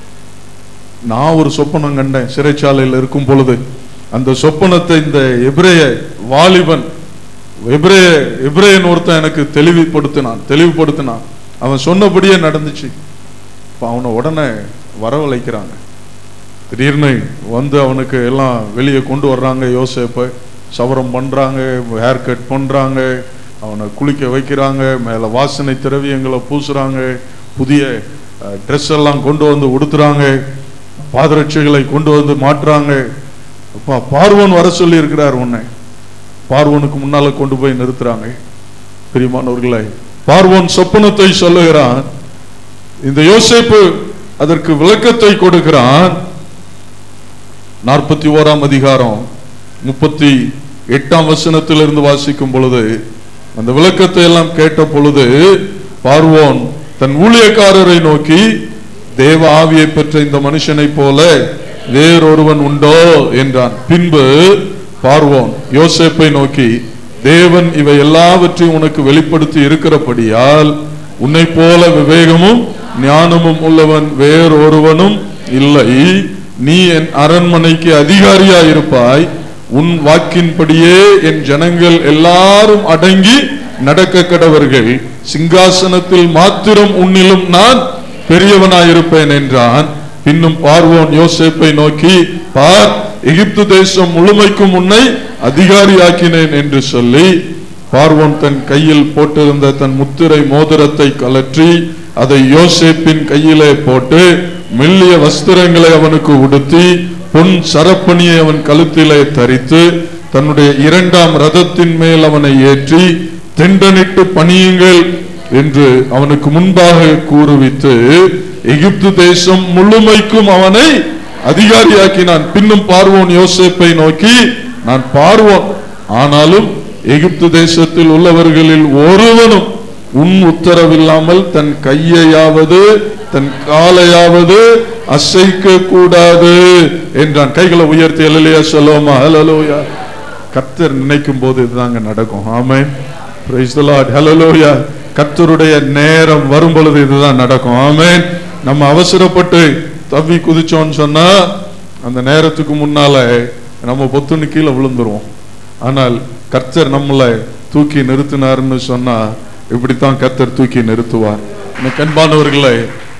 நான் ஒரு சொப்பனம் கண்டேன் சிறைச்சாலையில் இருக்கும் பொழுது அந்த சொப்பனத்தை இந்த எபிரேய வாலிபன் எபிரேய எபிரேயன் ஒருத்தன் எனக்கு தெளிவுபடுத்தினான் தெளிவுபடுத்தினான் அவன் சொன்னபடியே நடந்துச்சு இப்ப அவனை உடனே வரவழைக்கிறாங்க திடீர்னு வந்து அவனுக்கு எல்லாம் வெளியே கொண்டு வர்றாங்க யோசேப்பை சவரம் பண்றாங்க ஹேர் கட் பண்றாங்க அவனை குளிக்க வைக்கிறாங்க மேல வாசனை திரவியங்களை பூசுறாங்க புதிய ட்ரெஸ் எல்லாம் கொண்டு வந்து உடுத்துறாங்க பாதரட்சைகளை கொண்டு வந்து மாட்டுறாங்க அப்பா பார்வன் வர சொல்லி இருக்கிறார் உன்னை பார்வனுக்கு முன்னால கொண்டு போய் நிறுத்துறாங்க பிரியமானவர்களே பார்வோன் சொப்பனத்தை சொல்லுகிறான் இந்த யோசேப்பு அதற்கு விளக்கத்தை கொடுக்கிறான் நாற்பத்தி ஓராம் அதிகாரம் முப்பத்தி எட்டாம் வசனத்திலிருந்து வாசிக்கும் பொழுது அந்த விளக்கத்தை எல்லாம் கேட்ட பொழுது பார்வோன் தன் ஊழியக்காரரை நோக்கி தேவ ஆவியை பெற்ற இந்த மனுஷனைப் போல வேறொருவன் உண்டோ என்றான் பின்பு பார்வோன் யோசேப்பை நோக்கி தேவன் இவை எல்லாவற்றையும் உனக்கு வெளிப்படுத்தி இருக்கிறபடியால் உன்னை போல விவேகமும் ஞானமும் உள்ளவன் வேறொருவனும் இல்லை நீ என் அரண்மனைக்கு அதிகாரியா இருப்பாய் உன் வாக்கின்படியே என் ஜனங்கள் எல்லாரும் அடங்கி நடக்க கடவர்கள் சிங்காசனத்தில் மாத்திரம் உன்னிலும் நான் பெரியவனாயிருப்பேன் என்றான் பின்னும் பார்வோன் யோசேப்பை நோக்கி பார் எகிப்து தேசம் முழுமைக்கும் உன்னை அதிகாரியாக்கினேன் என்று சொல்லி பார்வோன் தன் கையில் போட்டிருந்த தன் முத்திரை மோதிரத்தை கலற்றி அதை யோசேப்பின் கையிலே போட்டு மெல்லிய வஸ்திரங்களை அவனுக்கு உடுத்தி பொன் சரப்பணியை அவன் கழுத்திலே தரித்து தன்னுடைய இரண்டாம் ரதத்தின் மேல் அவனை ஏற்றி தெண்டனிட்டு பணியுங்கள் என்று அவனுக்கு முன்பாக கூறுவித்து எகிப்து தேசம் முழுமைக்கும் அவனை அதிகாரியாக்கினான் பின்னும் பார்வோன் யோசேப்பை நோக்கி நான் பார்வோன் ஆனாலும் எகிப்து தேசத்தில் உள்ளவர்களில் ஒருவனும் உன் உத்தரவில்லாமல் தன் கையையாவது தன் காலையாவது அசைக்க கூடாது என்றான் கைகளை உயர்த்தி அலலியா சொல்லுவோமா ஹலலோயா கர்த்தர் நினைக்கும் போது இதுதாங்க நடக்கும் ஆமே பிரைஸ் தி லார்ட் ஹalleluya கர்த்தருடைய நேரம் வரும் பொழுது இதுதான் நடக்கும் ஆமென் நம்ம அவசரப்பட்டு தவி குதிச்சோம்னு சொன்னா அந்த நேரத்துக்கு முன்னால நம்ம பொத்துன்னு கீழே விழுந்துருவோம் ஆனால் கர்த்தர் நம்மளை தூக்கி நிறுத்தினார்னு சொன்னா இப்படித்தான் கர்த்தர் தூக்கி நிறுத்துவார் எனக்கு அன்பானவர்களே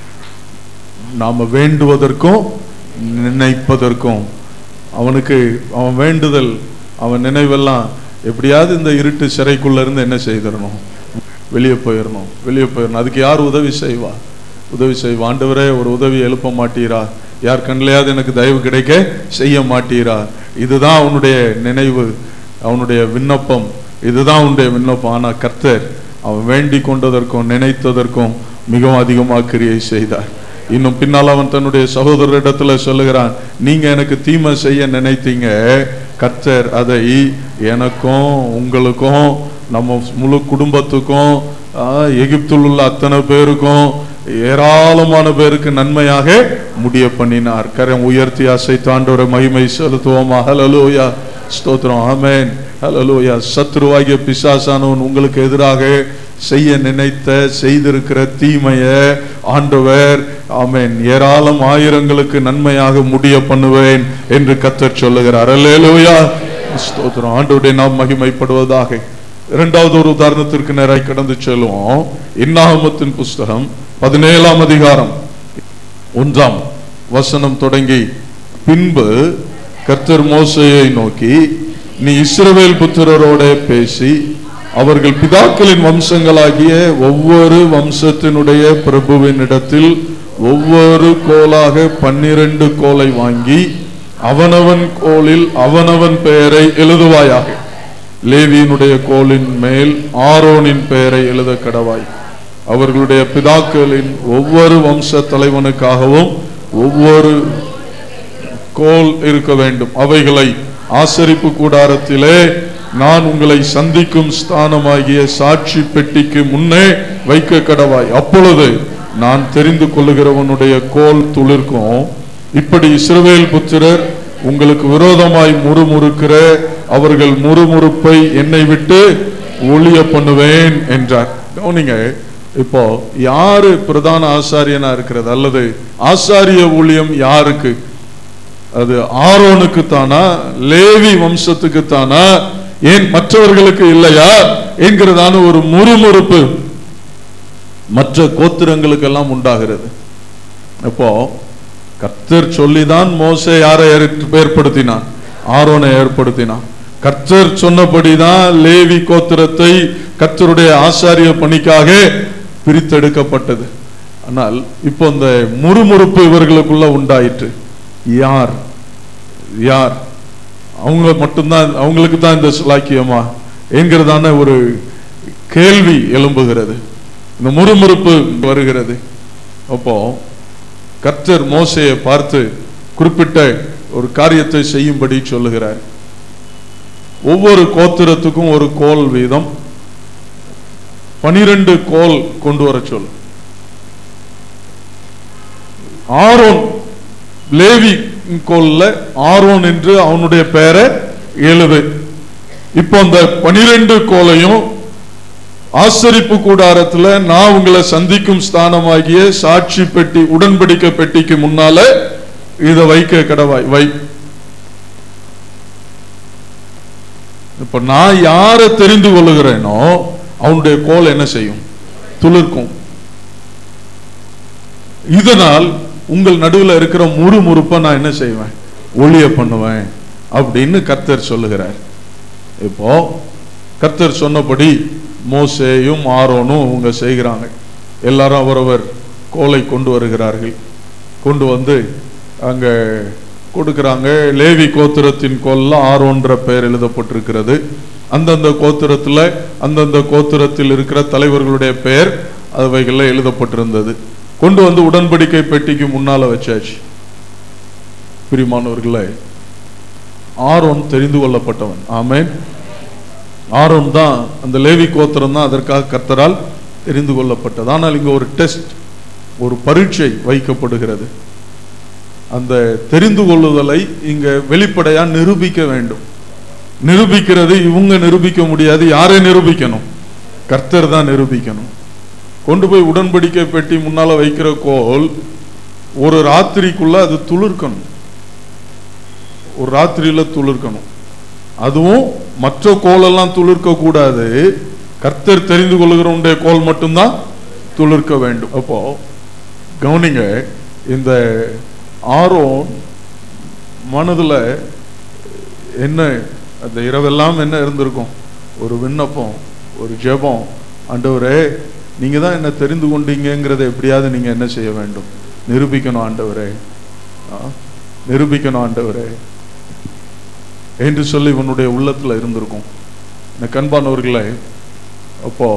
நாம வேண்டுவதற்கும் நினைப்பதற்கும் அவனுக்கு அவன் வேண்டுதல் அவன் நினைவெல்லாம் எப்படியாவது இந்த இருட்டு சிறைக்குள்ள இருந்து என்ன செய்திடணும் வெளியே போயிடணும் வெளியே போயிடணும் அதுக்கு யார் உதவி செய்வா உதவி செய்வா ஆண்டவரே ஒரு உதவி எழுப்ப மாட்டீரா யார் கண்ணிலையாவது எனக்கு தயவு கிடைக்க செய்ய மாட்டீரா இதுதான் அவனுடைய நினைவு அவனுடைய விண்ணப்பம் இதுதான் அவனுடைய விண்ணப்பம் ஆனா கர்த்தர் அவன் வேண்டிக் கொண்டதற்கும் நினைத்ததற்கும் மிகவும் அதிகமாக கிரியை செய்தார் இன்னும் பின்னால் அவன் தன்னுடைய சகோதரரிடத்துல சொல்லுகிறான் நீங்க எனக்கு தீமை செய்ய நினைத்தீங்க கர்த்தர் அதை எனக்கும் உங்களுக்கும் நம்ம முழு குடும்பத்துக்கும் ஆஹ், எகிப்தில் உள்ள அத்தனை பேருக்கும் ஏராளமான பேருக்கு நன்மையாக முடிய பண்ணினார் கரம் உயர்த்தி அசைத்தாண்டோர மகிமை செலுத்துவோமா ஹலலூயா ஸ்தோத்திரம் ஆமென் ஹலலூயா சத்ருவாகிய பிசாசானவன் உங்களுக்கு எதிராக செய்ய நினைத்த செய்திருக்கிற தீமைய ஆண்டவர் ஆமென் ஏராளம் ஆயிரங்களுக்கு நன்மையாக முடிய பண்ணுவேன் என்று கத்தர் சொல்லுகிறார் அல்லேலூயா ஸ்தோத்திரம் ஆண்டவருடைய நாம் மகிமைப்படுவதாக இரண்டாவது ஒரு உதாரணத்திற்கு நேராய் கடந்து செல்வோம் இன்னாகமத்தின் புஸ்தகம் பதினேழாம் அதிகாரம் ஒன்றாம் வசனம் தொடங்கி பின்பு கர்த்தர் மோசையை நோக்கி நீ இஸ்ரவேல் புத்திரரோட பேசி அவர்கள் பிதாக்களின் வம்சங்களாகிய ஒவ்வொரு வம்சத்தினுடைய பிரபுவின் இடத்தில் ஒவ்வொரு கோலாக பன்னிரண்டு கோலை வாங்கி அவனவன் கோலில் அவனவன் பெயரை எழுதுவாயாக லேவியினுடைய கோலின் மேல் ஆரோனின் பெயரை எழுத கடவாய் அவர்களுடைய பிதாக்களின் ஒவ்வொரு வம்ச தலைவனுக்காகவும் ஒவ்வொரு கோல் இருக்க வேண்டும் அவைகளை ஆசரிப்பு கூடாரத்திலே நான் உங்களை சந்திக்கும் ஸ்தானமாகிய சாட்சி பெட்டிக்கு முன்னே வைக்க கடவாய் அப்பொழுது நான் தெரிந்து கொள்ளுகிறவனுடைய கோல் துளிர்க்கும் இப்படி இஸ்ரவேல் புத்திரர் உங்களுக்கு விரோதமாய் முறுமுறுக்கிற அவர்கள் முறுமுறுப்பை என்னை விட்டு ஒளிய பண்ணுவேன் என்றார் கவனிங்க இப்போ யாரு பிரதான ஆசாரியனா இருக்கிறது அல்லது ஆசாரிய ஊழியம் யாருக்கு அது ஆரோனுக்கு தானா லேவி வம்சத்துக்கு தானா ஏன் மற்றவர்களுக்கு இல்லையா என்கிறதான ஒரு முறுமுறுப்பு மற்ற கோத்திரங்களுக்கெல்லாம் உண்டாகிறது அப்போ கர்த்தர் சொல்லிதான் மோசே யாரை ஏற்- ஏற்படுத்தினான் ஆரோனை ஏற்படுத்தினான் கர்த்தர் சொன்னபடிதான் லேவி கோத்திரத்தை கர்த்தருடைய ஆசாரிய பணிக்காக பிரித்தெடுக்கப்பட்டது ஆனால் இப்போ இந்த முறுமுறுப்பு இவர்களுக்குள்ள உண்டாயிற்று யார் யார் அவங்க மட்டும்தான் அவங்களுக்கு தான் இந்த சுலாக்கியமா என்கிறதான ஒரு கேள்வி எழும்புகிறது இந்த முறுமுறுப்பு வருகிறது அப்போ கர்த்தர் மோசையை பார்த்து குறிப்பிட்ட ஒரு காரியத்தை செய்யும்படி சொல்லுகிறார் ஒவ்வொரு கோத்திரத்துக்கும் ஒரு கோல் வீதம் பனிரெண்டு கோல் கொண்டு வர சொல் ஆரோன் லேவி கோல்ல ஆரோன் என்று அவனுடைய பெயரை எழுது இப்போ அந்த பனிரெண்டு கோலையும் ஆசரிப்பு கூடாரத்துல நான் உங்களை சந்திக்கும் ஸ்தானமாகிய சாட்சி பெட்டி உடன்படிக்கை பெட்டிக்கு முன்னால இத வைக்க கடவாய் வை இப்ப நான் யாரை தெரிந்து கொள்ளுகிறேனோ அவனுடைய கோல் என்ன செய்யும் துளிர்க்கும் இதனால் உங்கள் நடுவில் இருக்கிற முறுமுறுப்பை நான் என்ன செய்வேன் ஒளிய பண்ணுவேன் அப்படின்னு கர்த்தர் சொல்லுகிறார் இப்போ கர்த்தர் சொன்னபடி மோசேயும் ஆரோனும் அவங்க செய்கிறாங்க எல்லாரும் அவரவர் கோலை கொண்டு வருகிறார்கள் கொண்டு வந்து அங்க கொடுக்கிறாங்க லேவி கோத்திரத்தின் கோல்ல ஆரோன்ற பெயர் எழுதப்பட்டிருக்கிறது அந்தந்த கோத்திரத்துல அந்தந்த கோத்திரத்தில் இருக்கிற தலைவர்களுடைய பெயர் அவைகள்ல எழுதப்பட்டிருந்தது கொண்டு வந்து உடன்படிக்கை பெட்டிக்கு முன்னால வச்சாச்சு பிரிமானவர்களே ஆரோன் தெரிந்து கொள்ளப்பட்டவன் ஆமென் ஆரோன் தான் அந்த லேவி கோத்திரம் தான் அதற்காக கர்த்தரால் தெரிந்து கொள்ளப்பட்டது ஆனால் இங்க ஒரு டெஸ்ட் ஒரு பரீட்சை வைக்கப்படுகிறது அந்த தெரிந்து கொள்ளுதலை இங்க வெளிப்படையா நிரூபிக்க வேண்டும் நிரூபிக்கிறது இவங்க நிரூபிக்க முடியாது யாரை நிரூபிக்கணும் கர்த்தர் தான் நிரூபிக்கணும் கொண்டு போய் உடன்படிக்கை பெட்டி முன்னால வைக்கிற கோல் ஒரு ராத்திரிக்குள்ள அது துளிர்க்கணும் ஒரு ராத்திரியில துளிர்க்கணும் அதுவும் மற்ற கோலெல்லாம் துளிர்க்க கூடாது கர்த்தர் தெரிந்து கொள்ளுகிறவனுடைய கோல் மட்டும்தான் துளிர்க்க வேண்டும் அப்போ கவனிங்க இந்த ஆரோன் மனதுல என்ன அந்த இரவெல்லாம் என்ன இருந்திருக்கும் ஒரு விண்ணப்பம் ஒரு ஜெபம் ஆண்டவரே நீங்க தான் என்ன தெரிந்து கொண்டீங்கிறத எப்படியாவது நீங்க என்ன செய்ய வேண்டும் நிரூபிக்கணும் ஆண்டவரே ஆ, நிரூபிக்கணும் ஆண்டவரே என்று சொல்லி உன்னுடைய உள்ளத்துல இருந்திருக்கும் இந்த கண்பானவர்களே அப்போ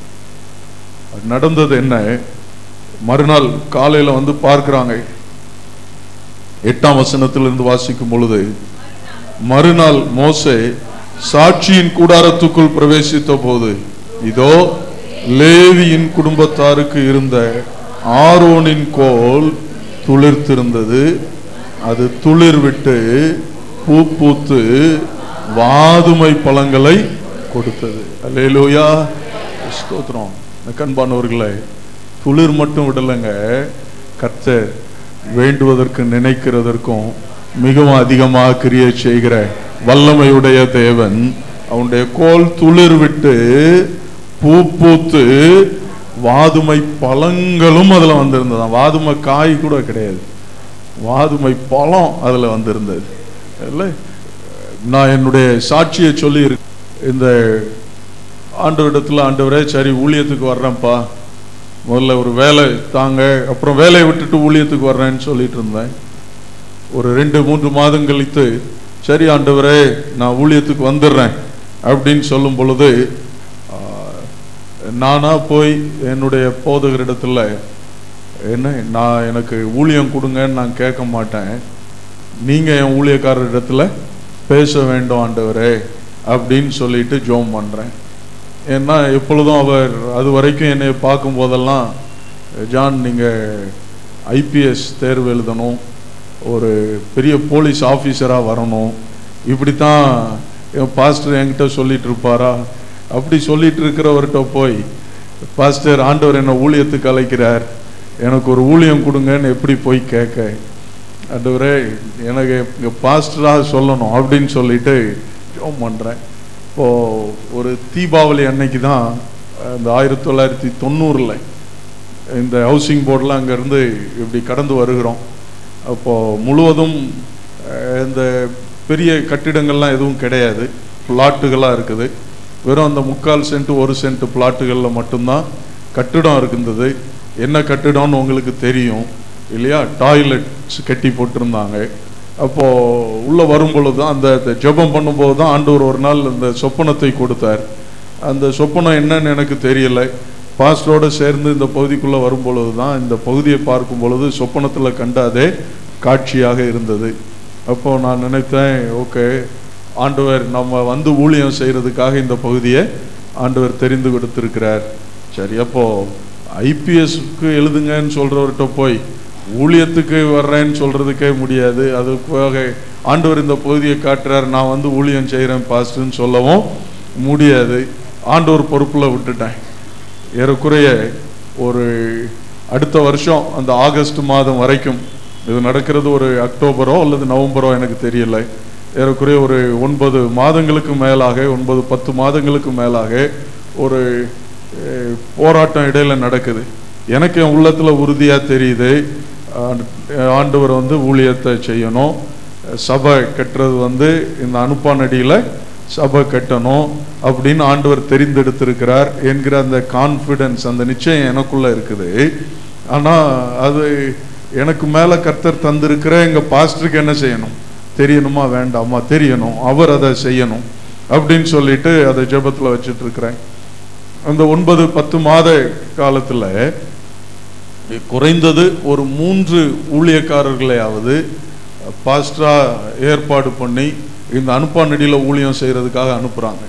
நடந்தது என்ன மறுநாள் காலையில வந்து பார்க்கிறாங்க எட்டாம் வசனத்திலிருந்து வாசிக்கும் பொழுது மறுநாள் மோசே சாட்சியின் கூடாரத்துக்குள் பிரவேசித்த போது இதோ லேவியின் குடும்பத்தாருக்கு இருந்த ஆரோனின் கோல் துளிர்த்திருந்தது அது துளிர் விட்டு பூ பூத்து வாதுமை பழங்களை கொடுத்தது அல்லேலூயா ஸ்தோத்திரம் இந்த கண்பானவர்களே துளிர் மட்டும் விடலைங்க கர்த்தர் வேண்டுவதற்கு நினைக்கிறதற்கும் மிகவும் அதிகமாக கிரியை செய்கிற வல்லமையுடைய தேவன் அவனுடைய கோல் துளிர் விட்டு பூ பூத்து வாதுமை பழங்களும் அதுல வந்திருந்ததாம் வாதுமை காய் கூட கிடையாது வாதுமை பழம் அதுல வந்திருந்தது இல்லை நான் என்னுடைய சாட்சியை சொல்லி இருக்கு இந்த ஆண்டவரிடத்துல ஆண்டவரே சரி ஊழியத்துக்கு வர்றேன்ப்பா முதல்ல ஒரு வேலை தாங்க அப்புறம் வேலையை விட்டுட்டு ஊழியத்துக்கு வர்றேன்னு சொல்லிட்டு இருந்தேன் ஒரு ரெண்டு மூன்று மாதம் கழித்து சரி ஆண்டவரே நான் ஊழியத்துக்கு வந்துடுறேன் அப்படின்னு சொல்லும் பொழுது ஆ, நானா போய் என்னுடைய போதகரிடத்துல என்ன நான் எனக்கு ஊழியம் கொடுங்கன்னு நான் கேட்க மாட்டேன் நீங்க என் ஊழியக்காரர் இடத்துல பேச வேண்டும் ஆண்டவரே அப்படின்னு சொல்லிட்டு ஜோம் பண்றேன் ஏன்னா எப்பொழுதும் அவர் அது வரைக்கும் என்னை பார்க்கும் போதெல்லாம் ஜான் நீங்க ஐபிஎஸ் தேர்வு எழுதணும் ஒரு பெரிய போலீஸ் ஆஃபீஸரா வரணும் இப்படித்தான் என் பாஸ்டர் என்கிட்ட சொல்லிட்டு இருப்பாரா அப்படி சொல்லிட்டு இருக்கிறவர்கிட்ட போய் பாஸ்டர் ஆண்டவர் என்ன ஊழியத்துக்கு அழைக்கிறார் எனக்கு ஒரு ஊழியம் கொடுங்கன்னு எப்படி போய் கேட்க ஆண்டவரே எனக்கு இங்க பாஸ்டரா சொல்லணும் அப்படின்னு சொல்லிட்டு ஜோம் பண்றேன் இப்போ ஒரு தீபாவளி அன்னைக்கு தான் இந்த ஆயிரத்தி தொள்ளாயிரத்தி தொண்ணூறுல இந்த ஹவுசிங் போர்டில் அங்கேருந்து இப்படி கடந்து வருகிறோம் அப்போ முழுவதும் அஹ், இந்த பெரிய கட்டிடங்கள்லாம் எதுவும் கிடையாது பிளாட்டுகளாக இருக்குது வெறும் அந்த முக்கால் சென்ட் ஒரு சென்ட் பிளாட்டுகளில் மட்டும்தான் கட்டிடம் இருக்கின்றது என்ன கட்டிடம்னு உங்களுக்கு தெரியும் இல்லையா டாய்லெட்ஸ் கட்டி போட்டிருந்தாங்க அப்போ உள்ள வரும் பொழுது தான் அந்த அந்த ஜெபம் பண்ணும்போது தான் ஆண்டவர் ஒரு நாள் அந்த சொப்பனத்தை கொடுத்தார் அந்த சொப்பனம் என்னன்னு எனக்கு தெரியல பாஸ்டரோட சேர்ந்து இந்த பகுதிக்குள்ள வரும் பொழுது தான் இந்த பகுதியை பார்க்கும் பொழுது சொப்பனத்துல கண்ட அதே காட்சியாக இருந்தது அப்போ நான் நினைத்தேன் ஓகே ஆண்டவர் நம்ம வந்து ஊழியம் செய்யறதுக்காக இந்த பகுதியை ஆண்டவர் தெரிந்து கொடுத்திருக்கிறார் சரி அப்போ ஐபிஎஸ்க்கு எழுதுங்கன்னு சொல்றவர்கிட்ட போய் ஊழியத்துக்கு வர்றேன்னு சொல்றதுக்கே முடியாது அதுக்காக ஆண்டவர் இந்த பகுதியை காட்டுறார் நான் வந்து ஊழியம் செய்கிறேன் பாஸ்ட்னு சொல்லவும் முடியாது ஆண்டவர் பொறுப்புல விட்டுட்டேன் ஏறக்குறைய ஒரு அடுத்த வருஷம் அந்த ஆகஸ்ட் மாதம் வரைக்கும் இது நடக்கிறது ஒரு அக்டோபரோ அல்லது நவம்பரோ எனக்கு தெரியல ஏறக்குறைய ஒரு ஒன்பது மாதங்களுக்கு மேலாக ஒன்பது பத்து மாதங்களுக்கு மேலாக ஒரு அஹ், போராட்டம் இடையில நடக்குது எனக்கு என் உள்ளத்துல உறுதியா தெரியுது ஆண்டு- ஆண்டவர் வந்து ஊழியத்தை செய்யணும் சபை கட்டுறது வந்து இந்த அனுப்பானடியில சபை கட்டணும் அப்படின்னு ஆண்டவர் தெரிந்தெடுத்திருக்கிறார் என்கிற அந்த கான்ஃபிடன்ஸ் அந்த நிச்சயம் எனக்குள்ள இருக்குது ஆனா அது எனக்கு மேல கர்த்தர் தந்திருக்கிற எங்க பாஸ்டருக்கு என்ன செய்யணும் தெரியணுமா வேண்டாமா தெரியணும் அவர் அதை செய்யணும் அப்படின்னு சொல்லிட்டு அதை ஜெபத்துல வச்சுட்டு இருக்கிறேன் அந்த ஒன்பது பத்து மாத காலத்துல குறைந்தது ஒரு மூன்று ஊழியக்காரர்களையாவது பாஸ்டரா ஏற்பாடு பண்ணி இந்த அனுப்பானடியில ஊழியம் செய்யறதுக்காக அனுப்புறாங்க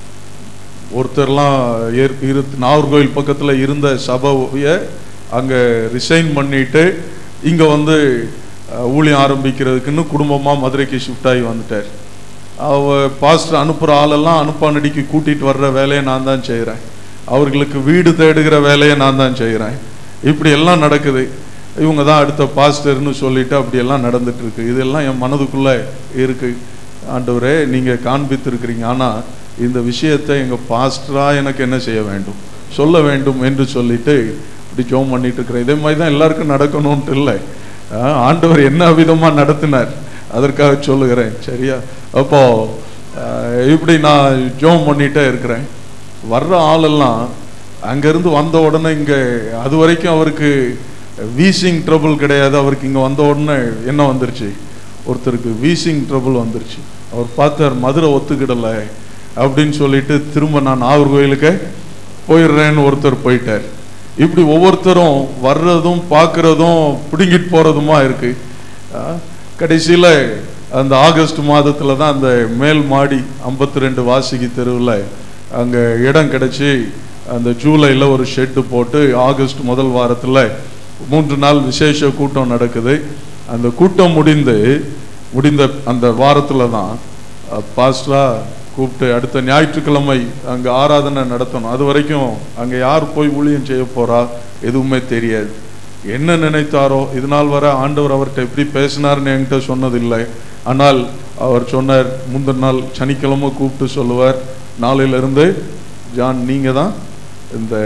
ஒருத்தர்லாம் ஏற்- இரு நாகர்கோவில் பக்கத்துல இருந்த சபையை அங்க ரிசைன் பண்ணிட்டு இங்க வந்து அஹ், ஊழியம் ஆரம்பிக்கிறதுக்குன்னு குடும்பமா மதுரைக்கு ஷிஃப்ட் ஆகி வந்துட்டார் அவ பாஸ்டர் அனுப்புற ஆளெல்லாம் அனுப்பானடிக்கு கூட்டிட்டு வர்ற வேலையை நான் தான் செய்கிறேன் அவர்களுக்கு வீடு தேடுகிற வேலையை நான் தான் செய்கிறேன் இப்படி எல்லாம் நடக்குது இவங்க தான் அடுத்த பாஸ்டர்னு சொல்லிட்டு அப்படி எல்லாம் நடந்துட்டு இருக்கு இதெல்லாம் என் மனதுக்குள்ள இருக்கு ஆண்டவரே நீங்க காண்பித்திருக்கிறீங்க ஆனா இந்த விஷயத்தை எங்க பாஸ்டரா எனக்கு என்ன செய்ய வேண்டும் சொல்ல வேண்டும் என்று சொல்லிட்டு இப்படி ஜோம் பண்ணிட்டு இருக்கிறேன் இதே மாதிரி தான் எல்லாருக்கும் நடக்கணும்ட்டு இல்லை ஆஹ் ஆண்டவர் என்ன விதமா நடத்தினார் அதற்காக சொல்லுகிறேன் சரியா அப்போ ஆஹ் இப்படி நான் ஜோம் பண்ணிட்டே இருக்கிறேன் வர்ற ஆளெல்லாம் அங்கிருந்து வந்த உடனே இங்க அது வரைக்கும் அவருக்கு வீசிங் ட்ரபிள் கிடையாது அவருக்கு இங்க வந்த உடனே என்ன வந்துருச்சு ஒருத்தருக்கு வீசிங் ட்ரபிள் வந்துருச்சு அவர் பார்த்தார் மதுரை ஒத்துக்கிடல அப்படின்னு சொல்லிட்டு திரும்ப நான் நாகர்கோயிலுக்கு போயிடுறேன்னு ஒருத்தர் போயிட்டார் இப்படி ஒவ்வொருத்தரும் வர்றதும் பார்க்கறதும் பிடுங்கிட்டு போறதுமா இருக்கு ஆஹ் கடைசியில அந்த ஆகஸ்ட் மாதத்துல தான் அந்த மேல் மாடி 52 ரெண்டு வாசிக்கு தெருவில் அங்க இடம் கிடைச்சி அந்த ஜூலைல ஒரு ஷெட்டு போட்டு ஆகஸ்ட் முதல் வாரத்துல மூன்று நாள் விசேஷ கூட்டம் நடக்குது அந்த கூட்டம் முடிந்து முடிந்த அந்த வாரத்துல தான் அஹ், பாஸ்டரா கூப்பிட்டு அடுத்த ஞாயிற்றுக்கிழமை அங்க ஆராதனை நடத்தணும் அது வரைக்கும் அங்க யார் போய் ஊழியம் செய்ய போறா எதுவுமே தெரியாது என்ன நினைத்தாரோ இது நாள் வரை ஆண்டவர் அவர்கிட்ட எப்படி பேசினார்னு என்கிட்ட சொன்னதில்லை ஆனால் அவர் சொன்னார் முந்தின நாள் சனிக்கிழமை கூப்பிட்டு சொல்லுவார் நாளையிலிருந்து ஜான் நீங்க தான் இந்த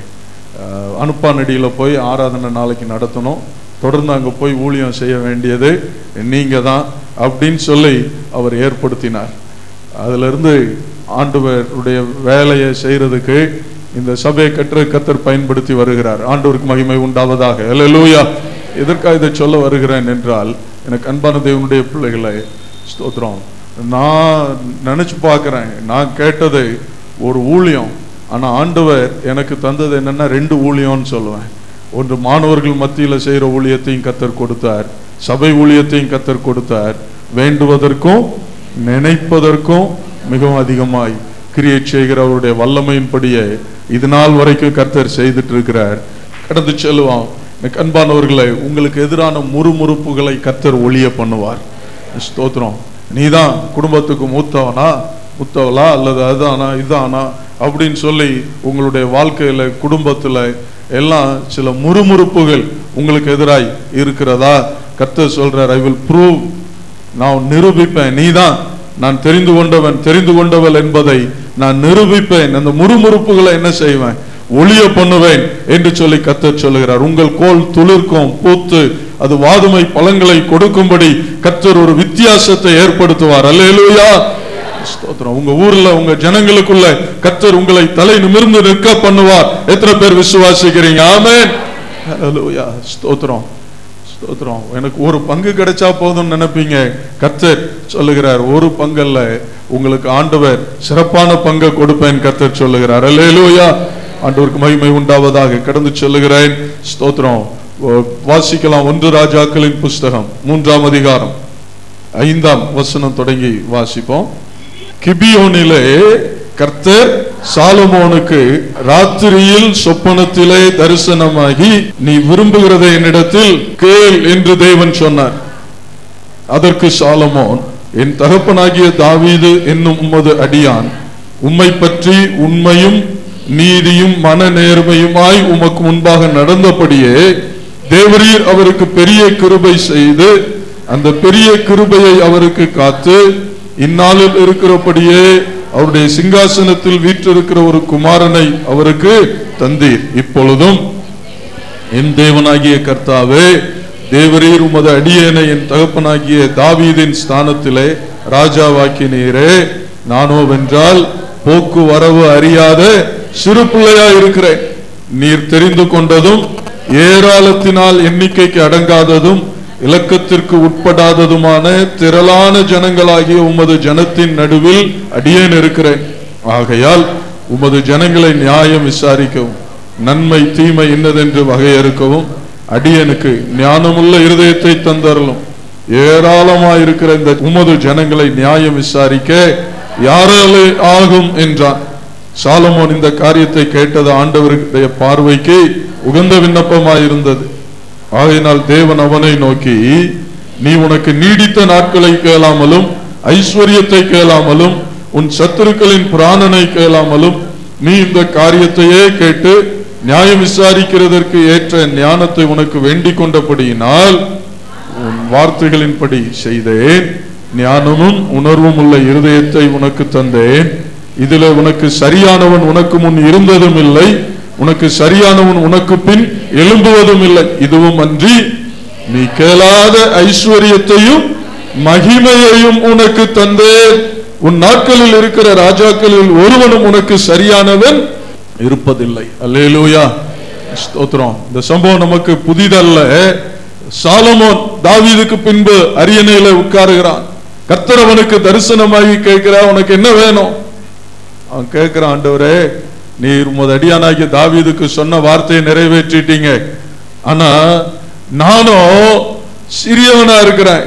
அஹ், அனுப்பானடியில போய் ஆராதனை நாளைக்கு நடத்தணும் தொடர்ந்து அங்க போய் ஊழியம் செய்ய வேண்டியது நீங்க தான் அப்படின்னு சொல்லி அவர் ஏற்படுத்தினார் அதுல இருந்து ஆண்டவருடைய வேலையை செய்யறதுக்கு இந்த சபையை கற்று கத்தர் பயன்படுத்தி வருகிறார் ஆண்டவருக்கு மகிமை உண்டாவதாக அல்லேலூயா எதற்காக இதை சொல்ல வருகிறேன் என்றால் எனக்கு அன்பான தேவனுடைய பிள்ளைகளை ஸ்தோத்திரம் நான் நினைச்சு பார்க்கிறேன் நான் கேட்டது ஒரு ஊழியம் ஆனா ஆண்டவர் எனக்கு தந்தது என்னன்னா ரெண்டு ஊழியம்னு சொல்லுவேன் ஒன்று மாணவர்கள் மத்தியில செய்யற ஊழியத்தையும் கத்தர் கொடுத்தார் சபை ஊழியத்தையும் கத்தர் கொடுத்தார் வேண்டுவதற்கும் நினைப்பதற்கும் மிகவும் அதிகமாய் கிரியேட் செய்கிற அவருடைய வல்லமையின்படியே இது நாள் வரைக்கும் கர்த்தர் செய்துட்டு இருக்கிறார் கடந்து செல்லுவான் எனக்கு அன்பானவர்களே உங்களுக்கு எதிரான முறுமுறுப்புகளை கர்த்தர் ஒளிய பண்ணுவார் ஸ்தோத்திரம் நீதான் குடும்பத்துக்கு மூத்தவனா மூத்தவளா அல்லது அதானா இதானா அப்படின்னு சொல்லி உங்களுடைய வாழ்க்கையில குடும்பத்துல எல்லாம் சில முறுமுறுப்புகள் உங்களுக்கு எதிராய் இருக்கிறதா கர்த்தர் சொல்றார் ஐ வில் ப்ரூவ் நான் நிரூபிப்பேன் நீதான் நான் தெரிந்து கொண்டவன் தெரிந்து கொண்டவள் என்பதை நான் நிரூபிப்பேன் அந்த முறுமுறுப்புகளை என்ன செய்வேன் ஒளிய பண்ணுவேன் என்று சொல்லி கத்தர் சொல்லுகிறார் உங்கள் கோல் துளிர்க்கும் பூத்து அது வாதுமை பழங்களை கொடுக்கும்படி கத்தர் ஒரு வித்தியாசத்தை ஏற்படுத்துவார் அல்லேலூயா ஸ்தோத்திரம் உங்க ஊர்ல உங்க ஜனங்களுக்குள்ள கத்தர் உங்களை தலை நிமிர்ந்து நிற்க பண்ணுவார் எத்தனை பேர் விசுவாசிக்கிறீங்க ஆமென் ஹalleluya ஸ்தோத்திரம் ஸ்தோத்திரம் எனக்கு ஒரு பங்கு கிடைச்சா போதும்னு நினைப்பீங்க கத்தர் சொல்லுகிறார் ஒரு பங்கல்ல உங்களுக்கு ஆண்டவர் சிறப்பான பங்கை கொடுப்பேன் கத்தர் சொல்லுகிறார் அல்லேலூயா ஆண்டவருக்கு மகிமை உண்டாவதாக கடந்து சொல்லுகிறேன் ஸ்தோத்திரம் ஓ- வாசிக்கலாம் ஒன்று ராஜாக்களின் புஸ்தகம் மூன்றாம் அதிகாரம் ஐந்தாம் வசனம் தொடங்கி வாசிப்போம் கிபியோனிலே கர்த்தர் சாலமோனுக்கு ராத்திரியில் சொப்பனத்திலே தரிசனமாகி நீ விரும்புகிறதை என்னிடத்தில் கேள் என்று தேவன் சொன்னார் அதற்கு சாலமோன் என் தகப்பனாகிய தாவீது என்னும் உமது அடியான் உம்மை பற்றி உண்மையும் நீதியும் மன நேர்மையுமாய் உமக்கு முன்பாக நடந்தபடியே தேவரீர் அவருக்கு பெரிய கிருபை செய்து அந்த பெரிய கிருபையை அவருக்கு காத்து இந்நாளில் இருக்கிறபடியே அவருடைய சிங்காசனத்தில் வீற்றிருக்கிற ஒரு குமாரனை அவருக்கு தந்தீர் இப்பொழுதும் என் தேவனாகிய கர்த்தாவே தேவரீர் உமது அடியேனை என் தகப்பனாகிய தாவீதின் ஸ்தானத்திலே ராஜாவாக்கினீரே நானோ வென்றால் போக்கு வரவு அறியாத சிறு பிள்ளையா இருக்கிறேன் நீர் தெரிந்து கொண்டதும் ஏராளத்தினால் எண்ணிக்கைக்கு அடங்காததும் இலக்கத்திற்கு உட்படாததுமான திரளான ஜனங்களாகிய உமது ஜனத்தின் நடுவில் அடியேன் இருக்கிறேன் ஆகையால் உமது ஜனங்களை நியாயம் விசாரிக்கவும் நன்மை தீமை இன்னதென்று வகையறுக்கவும் அடியனுக்கு ஞானமுள்ள இருதயத்தை தந்தரலும் ஏராளமாயிருக்கிற இந்த உமது ஜனங்களை நியாயம் விசாரிக்க யாராலே ஆகும் என்றான் சாலமோன் இந்த காரியத்தை கேட்டது ஆண்டவருடைய பார்வைக்கு உகந்த விண்ணப்பமாயிருந்தது ஆகையினால் தேவன் அவனை நோக்கி நீ உனக்கு நீடித்த நாட்களை கேளாமலும் ஐஸ்வர்யத்தை கேளாமலும் உன் சத்துருக்களின் பிராணனை கேளாமலும் நீ இந்த காரியத்தையே கேட்டு நியாயம் விசாரிக்கிறதற்கு ஏற்ற ஞானத்தை உனக்கு வேண்டிக் கொண்டபடியினால் உன் வார்த்தைகளின்படி செய்தேன் ஞானமும் உணர்வும் உள்ள இருதயத்தை உனக்கு தந்தேன் இதிலே உனக்கு சரியானவன் உனக்கு முன் இருந்ததும் இல்லை உனக்கு சரியானவன் உனக்கு பின் எழும்புவதும் இல்லை இதுவும் அன்றி நீ கேளாத ஐஸ்வர்யத்தையும் மகிமையையும் உனக்கு தந்தேன் உன் நாட்களில் இருக்கிற ராஜாக்களில் ஒருவனும் உனக்கு சரியானவன் இருப்பதில்லை அல்லேலூயா ஸ்தோத்திரம் இந்த சம்பவம் நமக்கு புதிதல்ல சாலமோன் தாவீதுக்கு பின்பு அரியணையில உட்காருகிறான் கர்த்தர் அவனுக்கு தரிசனமாகி கேட்கிறா உனக்கு என்ன வேணும் அவன் கேட்கிறான் ஆண்டவரே நீர் உமது அடியானாகிய தாவீதுக்கு சொன்ன வார்த்தையை நிறைவேற்றிட்டீங்க ஆனா நானும் சிறியவனா இருக்கிறேன்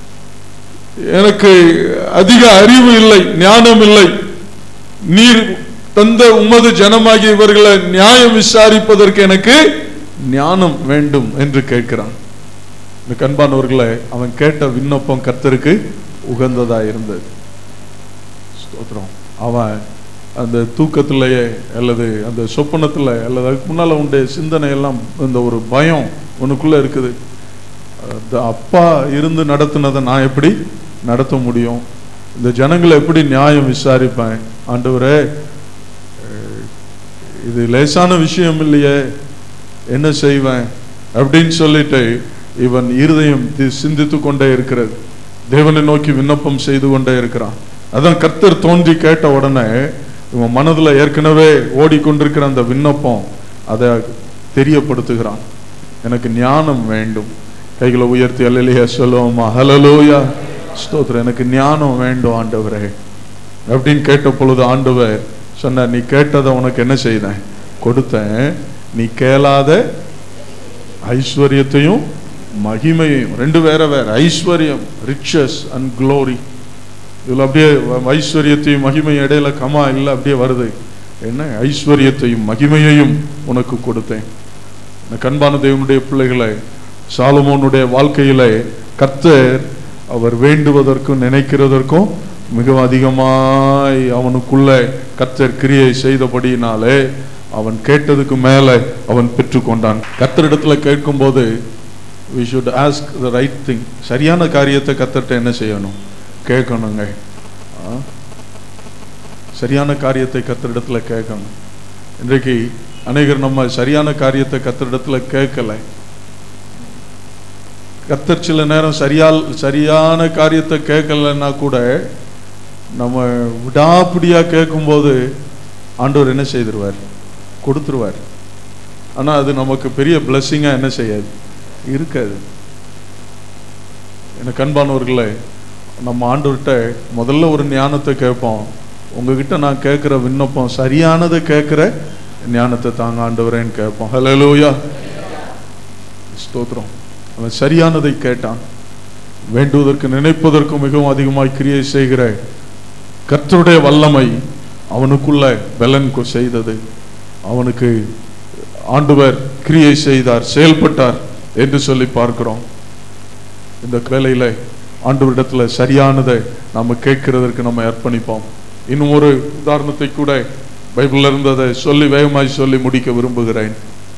எனக்கு அதிக அறிவு இல்லை ஞானம் இல்லை நீர் தந்த உமது ஜனமாகிய இவர்களை நியாயம் விசாரிப்பதற்கு எனக்கு ஞானம் வேண்டும் என்று கேட்கிறான் இந்த கண்பானவர்களை அவன் கேட்ட விண்ணப்பம் கர்த்தருக்கு உகந்ததா இருந்தது ஸ்தோத்திரம் அவன் அந்த தூக்கத்திலேயே அல்லது அந்த சொப்பனத்துல அல்லது அதுக்கு முன்னால உடைய சிந்தனை எல்லாம் இந்த ஒரு பயம் உனக்குள்ள இருக்குது அந்த அப்பா இருந்து நடத்துனதை நான் எப்படி நடத்த முடியும் இந்த ஜனங்களை எப்படி நியாயம் விசாரிப்பேன் ஆண்டவரே அஹ், இது லேசான விஷயம் இல்லையே என்ன செய்வேன் அப்படின்னு சொல்லிட்டு இவன் இருதயம் தி- சிந்தித்து கொண்டே இருக்கிறது தேவனை நோக்கி விண்ணப்பம் செய்து கொண்டே இருக்கிறான் அதான் கர்த்தர் தோன்றி கேட்ட உடனே இவன் மனதுல ஏற்கனவே ஓடிக்கொண்டிருக்கிற அந்த விண்ணப்பம் அதை தெரியப்படுத்துகிறான் எனக்கு ஞானம் வேண்டும் கைகளை உயர்த்தி அல்லையா சொல்லுவோமா ஹலலோயா ஸ்தோத்திரம் எனக்கு ஞானம் வேண்டும் ஆண்டவரே அப்படின்னு கேட்ட பொழுது ஆண்டவர் சொன்னார் நீ கேட்டதை உனக்கு என்ன செய்தேன் கொடுத்தேன் நீ கேளாத ஐஸ்வர்யத்தையும் மகிமையையும் ரெண்டு வேற வேற ஐஸ்வர்யம் ரிச்சஸ் அண்ட் க்ளோரி இதுல அப்படியே வ- ஐஸ்வர்யத்தையும் மகிமையும் இடையில கமா இல்லை அப்படியே வருது என்ன ஐஸ்வர்யத்தையும் மகிமையையும் உனக்கு கொடுத்தேன் இந்த கண்பான தேவனுடைய பிள்ளைகளை சாலமோனுடைய வாழ்க்கையிலே கர்த்தர் அவர் வேண்டுவதற்கும் நினைக்கிறதற்கும் மிகவும் அதிகமாய் அவனுக்குள்ள கர்த்தர் கிரியை செய்தபடியினாலே அவன் கேட்டதுக்கு மேலே அவன் பெற்றுக்கொண்டான் கர்த்தரிடத்துல கேட்கும்போது we should ask the right thing சரியான காரியத்தை கர்த்தர்ட்ட என்ன செய்யணும் கேட்கணுங்க ஆ? சரியான காரியத்தை கர்த்தரிடத்துல கேட்கணும் இன்றைக்கு அநேகர் நம்ம சரியான காரியத்தை கர்த்தரிடத்துல கேட்கல கர்த்தர் சில நேரம் சரியால் சரியான காரியத்தை கேட்கலன்னா கூட நம்ம விடாப்பிடியா கேட்கும்போது ஆண்டவர் என்ன செய்திருவார் கொடுத்துருவார் ஆனா அது நமக்கு பெரிய பிளஸ்ஸிங்கா என்ன செய்யாது இருக்காது எனக்கு அன்பானவர்களே நம்ம ஆண்டவர்கிட்ட முதல்ல ஒரு ஞானத்தை கேட்போம் உங்ககிட்ட நான் கேட்குற விண்ணப்பம் சரியானதை கேட்குற ஞானத்தை தாங்க ஆண்டவரேன்னு கேட்போம் ஹலலூயா ஸ்தோத்திரம் அவன் சரியானதை கேட்டான் வேண்டுவதற்கு நினைப்பதற்கும் மிகவும் அதிகமாய் கிரியை செய்கிற கர்த்தருடைய வல்லமை அவனுக்குள்ள பலன் கொ- செய்தது அவனுக்கு ஆண்டவர் கிரியை செய்தார் செயல்பட்டார் என்று சொல்லி பார்க்கிறோம் இந்த வேலையில ஆண்டவரிடத்துல சரியானதை நாம கேட்கிறதற்கு நம்ம அர்ப்பணிப்போம் இன்னும் ஒரு உதாரணத்தை கூட பைபிள்ல இருந்ததை சொல்லி வேகமாய் சொல்லி முடிக்க விரும்புகிறேன்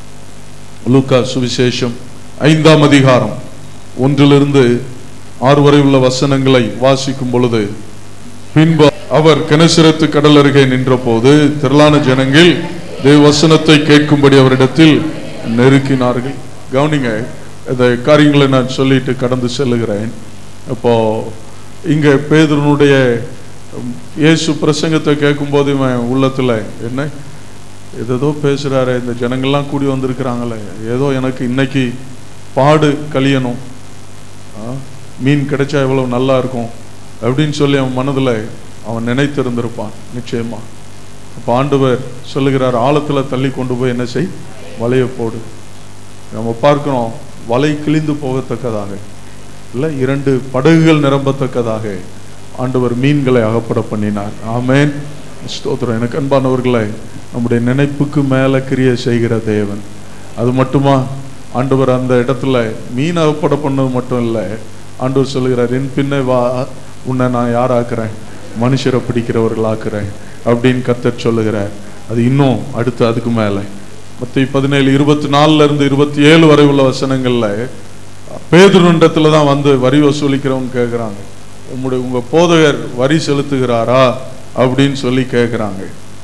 லூக்கா சுவிசேஷம் ஐந்தாம் அதிகாரம் ஒன்றிலிருந்து ஆறு வரை உள்ள வசனங்களை வாசிக்கும் பொழுது பின்பு அவர் கெனசிரத்து கடல் அருகே நின்றபோது திரளான ஜனங்கள் தேவ வசனத்தை கேட்கும்படி அவரிடத்தில் நெருக்கினார்கள் கவனிங்க இந்த காரியங்களை நான் சொல்லிட்டு கடந்து செல்லுகிறேன் இப்போ இங்க பேதுருனுடைய உம், இயேசு பிரசங்கத்தை கேட்கும்போது இவன் உள்ளத்துல என்ன ஏதேதோ பேசுறாரு இந்த ஜனங்கள்லாம் கூடி வந்திருக்கிறாங்களே ஏதோ எனக்கு இன்னைக்கு பாடு கழியணும் ஆ, மீன் கிடைச்சா எவ்வளவு நல்லா இருக்கும் அப்படின்னு சொல்லி அவன் மனதுல அவன் நினைத்திருந்திருப்பான் நிச்சயமா அப்ப ஆண்டவர் சொல்லுகிறார் ஆழத்துல தள்ளி கொண்டு போய் என்ன செய் வலையை போடு நம்ம பார்க்கிறோம் வலை கிழிந்து போகத்தக்கதாக இல்ல இரண்டு படகுகள் நிரம்பத்தக்கதாக ஆண்டவர் மீன்களை அகப்பட பண்ணினார் ஆமென் ஸ்தோத்திரம் எனக்கு அன்பானவர்களே நம்முடைய நினைப்புக்கு மேல கிரியை செய்கிற தேவன் அது மட்டுமா ஆண்டவர் அந்த இடத்துல மீன் அகப்பட பண்ணது மட்டும் இல்லை ஆண்டவர் சொல்லுகிறார் என் பின்னே வா உன்னை நான் யாராக்குறேன் மனுஷரை பிடிக்கிறவர்கள் ஆக்குறேன் அப்படின்னு கர்த்தர் சொல்லுகிறார் அது இன்னும் அடுத்து அதுக்கு மேலே மத்திய பதினேழு இருபத்தி நாலுல இருந்து இருபத்தி ஏழு வரை உள்ள வசனங்கள்ல பேதுருண்டத்துல தான் வந்து வரி வசூலிக்கிறவங்க கேட்குறாங்க உங்களுடைய உங்க போதகர் வரி செலுத்துகிறாரா அப்படின்னு சொல்லி கேட்குறாங்க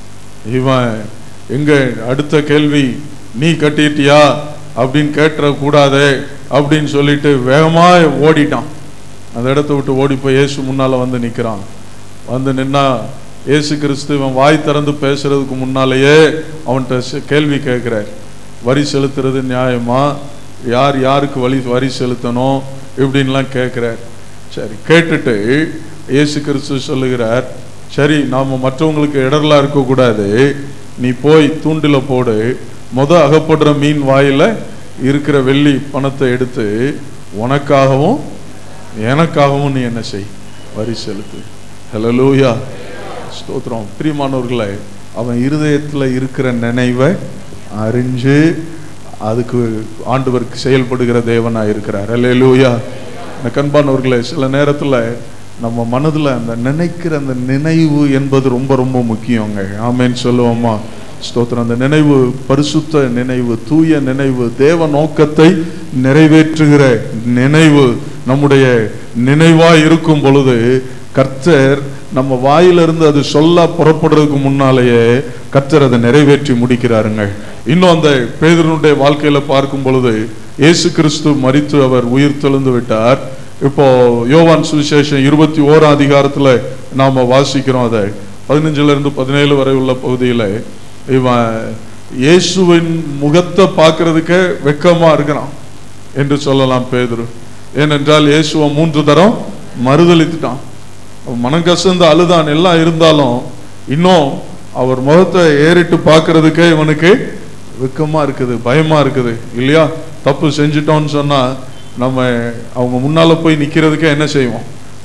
இவன் எங்க அடுத்த கேள்வி நீ கட்டிட்டியா அப்படின்னு கேட்டுற கூடாதே அப்படின்னு சொல்லிட்டு வேகமா ஓடிட்டான் அந்த இடத்த விட்டு ஓடி போய் இயேசு முன்னால வந்து நிக்கிறான் வந்து நின்னா இயேசு கிறிஸ்து இவன் வாய் திறந்து பேசுறதுக்கு முன்னாலேயே அவன்கிட்ட செ- கேள்வி கேட்கிறார் வரி செலுத்துறது நியாயமா யார் யாருக்கு வழி வரி செலுத்தணும் இப்படின்லாம் கேட்கிறார் சரி கேட்டுட்டு இயேசு கிறிஸ்து சொல்லுகிறார் சரி நாம மற்றவங்களுக்கு இடர்லா இருக்கக்கூடாது நீ போய் தூண்டில போடு முத அகப்படுற மீன் வாயில இருக்கிற வெள்ளி பணத்தை எடுத்து உனக்காகவும் எனக்காகவும் நீ என்ன செய் வரி செலுத்து ஹலலூயா ஸ்தோத்திரம் பிரியமானவர்களே அவன் இருதயத்துல இருக்கிற நினைவை அறிஞ்சு அதுக்கு ஆண்டவருக்கு செயல்படுகிற தேவனா இருக்கிறார் ஹalleluya இந்த கண்பானவர்களே சில நேரத்துல நம்ம மனதுல அந்த நினைக்கிற அந்த நினைவு என்பது ரொம்ப ரொம்ப முக்கியங்க ஆமென்னு சொல்லுவோமா ஸ்தோத்திரம் அந்த நினைவு பரிசுத்த நினைவு தூய நினைவு தேவ நோக்கத்தை நிறைவேற்றுகிற நினைவு நம்முடைய நினைவா இருக்கும் பொழுது கர்த்தர் நம்ம வாயிலிருந்து அது சொல்ல புறப்படுறதுக்கு முன்னாலேயே கர்த்தர் அதை நிறைவேற்றி முடிக்கிறாருங்க இன்னும் அந்த பேதனுடைய வாழ்க்கையில பார்க்கும் பொழுது இயேசு கிறிஸ்து மரித்து அவர் உயிர் தெழுந்து விட்டார் இப்போ யோவான் சுவிசேஷம் இருபத்தி ஓராம் அதிகாரத்துல நாம வாசிக்கிறோம் அதை பதினஞ்சுல இருந்து பதினேழு வரை உள்ள பகுதியில இவன் இயேசுவின் முகத்தை பார்க்கறதுக்கே வெக்கமா இருக்கிறான் என்று சொல்லலாம் பேதுரு ஏனென்றால் இயேசுவை மூன்று தரம் மறுதளித்துட்டான் அவன் மனம் கசந்து அழுதான் எல்லாம் இருந்தாலும் இன்னும் அவர் முகத்தை ஏறிட்டு பார்க்கறதுக்கே இவனுக்கு வெக்கமா இருக்குது பயமா இருக்குது இல்லையா தப்பு செஞ்சிட்டோம்னு சொன்னா நம்ம அவங்க முன்னால போய் நிக்கிறதுக்கே என்ன செய்வோம்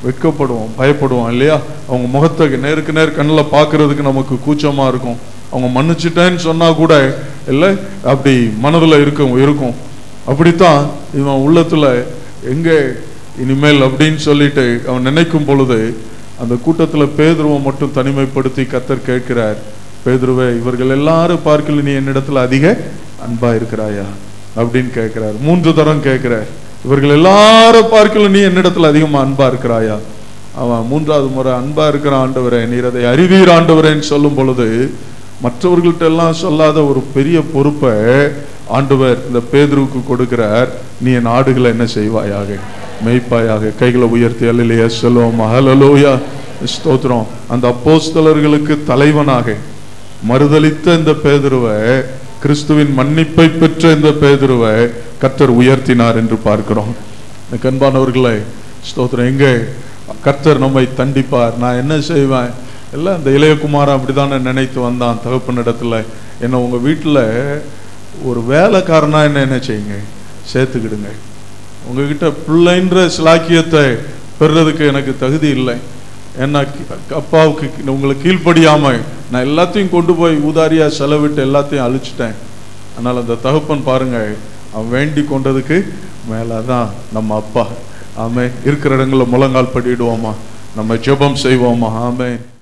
வெட்கப்படுவோம் பயப்படுவோம் இல்லையா அவங்க முகத்தை நேருக்கு நேர் கண்ணில் பார்க்கறதுக்கு நமக்கு கூச்சமா இருக்கும் அவங்க மன்னிச்சிட்டேன்னு சொன்னா கூட இல்லை அப்படி மனதில் இருக்கும் இருக்கும் அப்படித்தான் இவன் உள்ளத்துல எங்கே இனிமேல் அப்படின்னு சொல்லிட்டு அவன் நினைக்கும் பொழுது அந்த கூட்டத்துல பேதுருவை மட்டும் தனிமைப்படுத்தி கத்தர் கேட்கிறார் பேதுருவே இவர்கள் எல்லாரும் பார்க்கல நீ என்னிடத்துல அதிக அன்பா இருக்கிறாயா அப்படின்னு கேட்கிறார் மூன்று தரம் கேட்கிறார் இவர்கள் எல்லாரும் பார்க்கல நீ என்னிடத்துல அதிகமா அன்பா இருக்கிறாயா அவன் மூன்றாவது முறை அன்பா இருக்கிற ஆண்டவரே நீர் அதை அறிவீர் ஆண்டவரேன்னு சொல்லும் பொழுது மற்றவர்கள்ட்ட எல்லாம் சொல்லாத ஒரு பெரிய பொறுப்பை ஆண்டவர் இந்த பேதுருவுக்கு கொடுக்கிறார் நீ என் ஆடுகளை என்ன செய்வாயாக மெய்ப்பாயாக கைகளை உயர்த்தி அல்லையா சொல்லுவோம் ஹலலோயா ஸ்தோத்திரம் அந்த அப்போஸ்தலர்களுக்கு தலைவனாக மறுதலித்த இந்த பேதுருவை கிறிஸ்துவின் மன்னிப்பை பெற்ற இந்த பேதுருவை கர்த்தர் உயர்த்தினார் என்று பார்க்கிறோம் எனக்கு அன்பானவர்களே ஸ்தோத்திரம் எங்கே கர்த்தர் நம்மை தண்டிப்பார் நான் என்ன செய்வேன் எல்லாம் இந்த இளையகுமாரன் அப்படிதானே நினைத்து வந்தான் தகப்பனிடத்துல என்ன உங்க வீட்டுல ஒரு வேலைக்காரனா என்ன என்ன செய்யுங்க சேர்த்துக்கிடுங்க உங்ககிட்ட பிள்ளைன்ற சிலாக்கியத்தை பெறுறதுக்கு எனக்கு தகுதி இல்லை ஏன்னா கி- அப்பாவுக்கு உங்களுக்கு கீழ்ப்படியாம நான் எல்லாத்தையும் கொண்டு போய் ஊதாரியா செலவிட்டு எல்லாத்தையும் அழிச்சிட்டேன் அதனால அந்த தகப்பன் பாருங்க அவன் வேண்டி கொண்டதுக்கு மேலதான் நம்ம அப்பா ஆமே இருக்கிற இடங்களில் முழங்கால் படிடுவோமா நம்ம ஜெபம் செய்வோமா ஆமே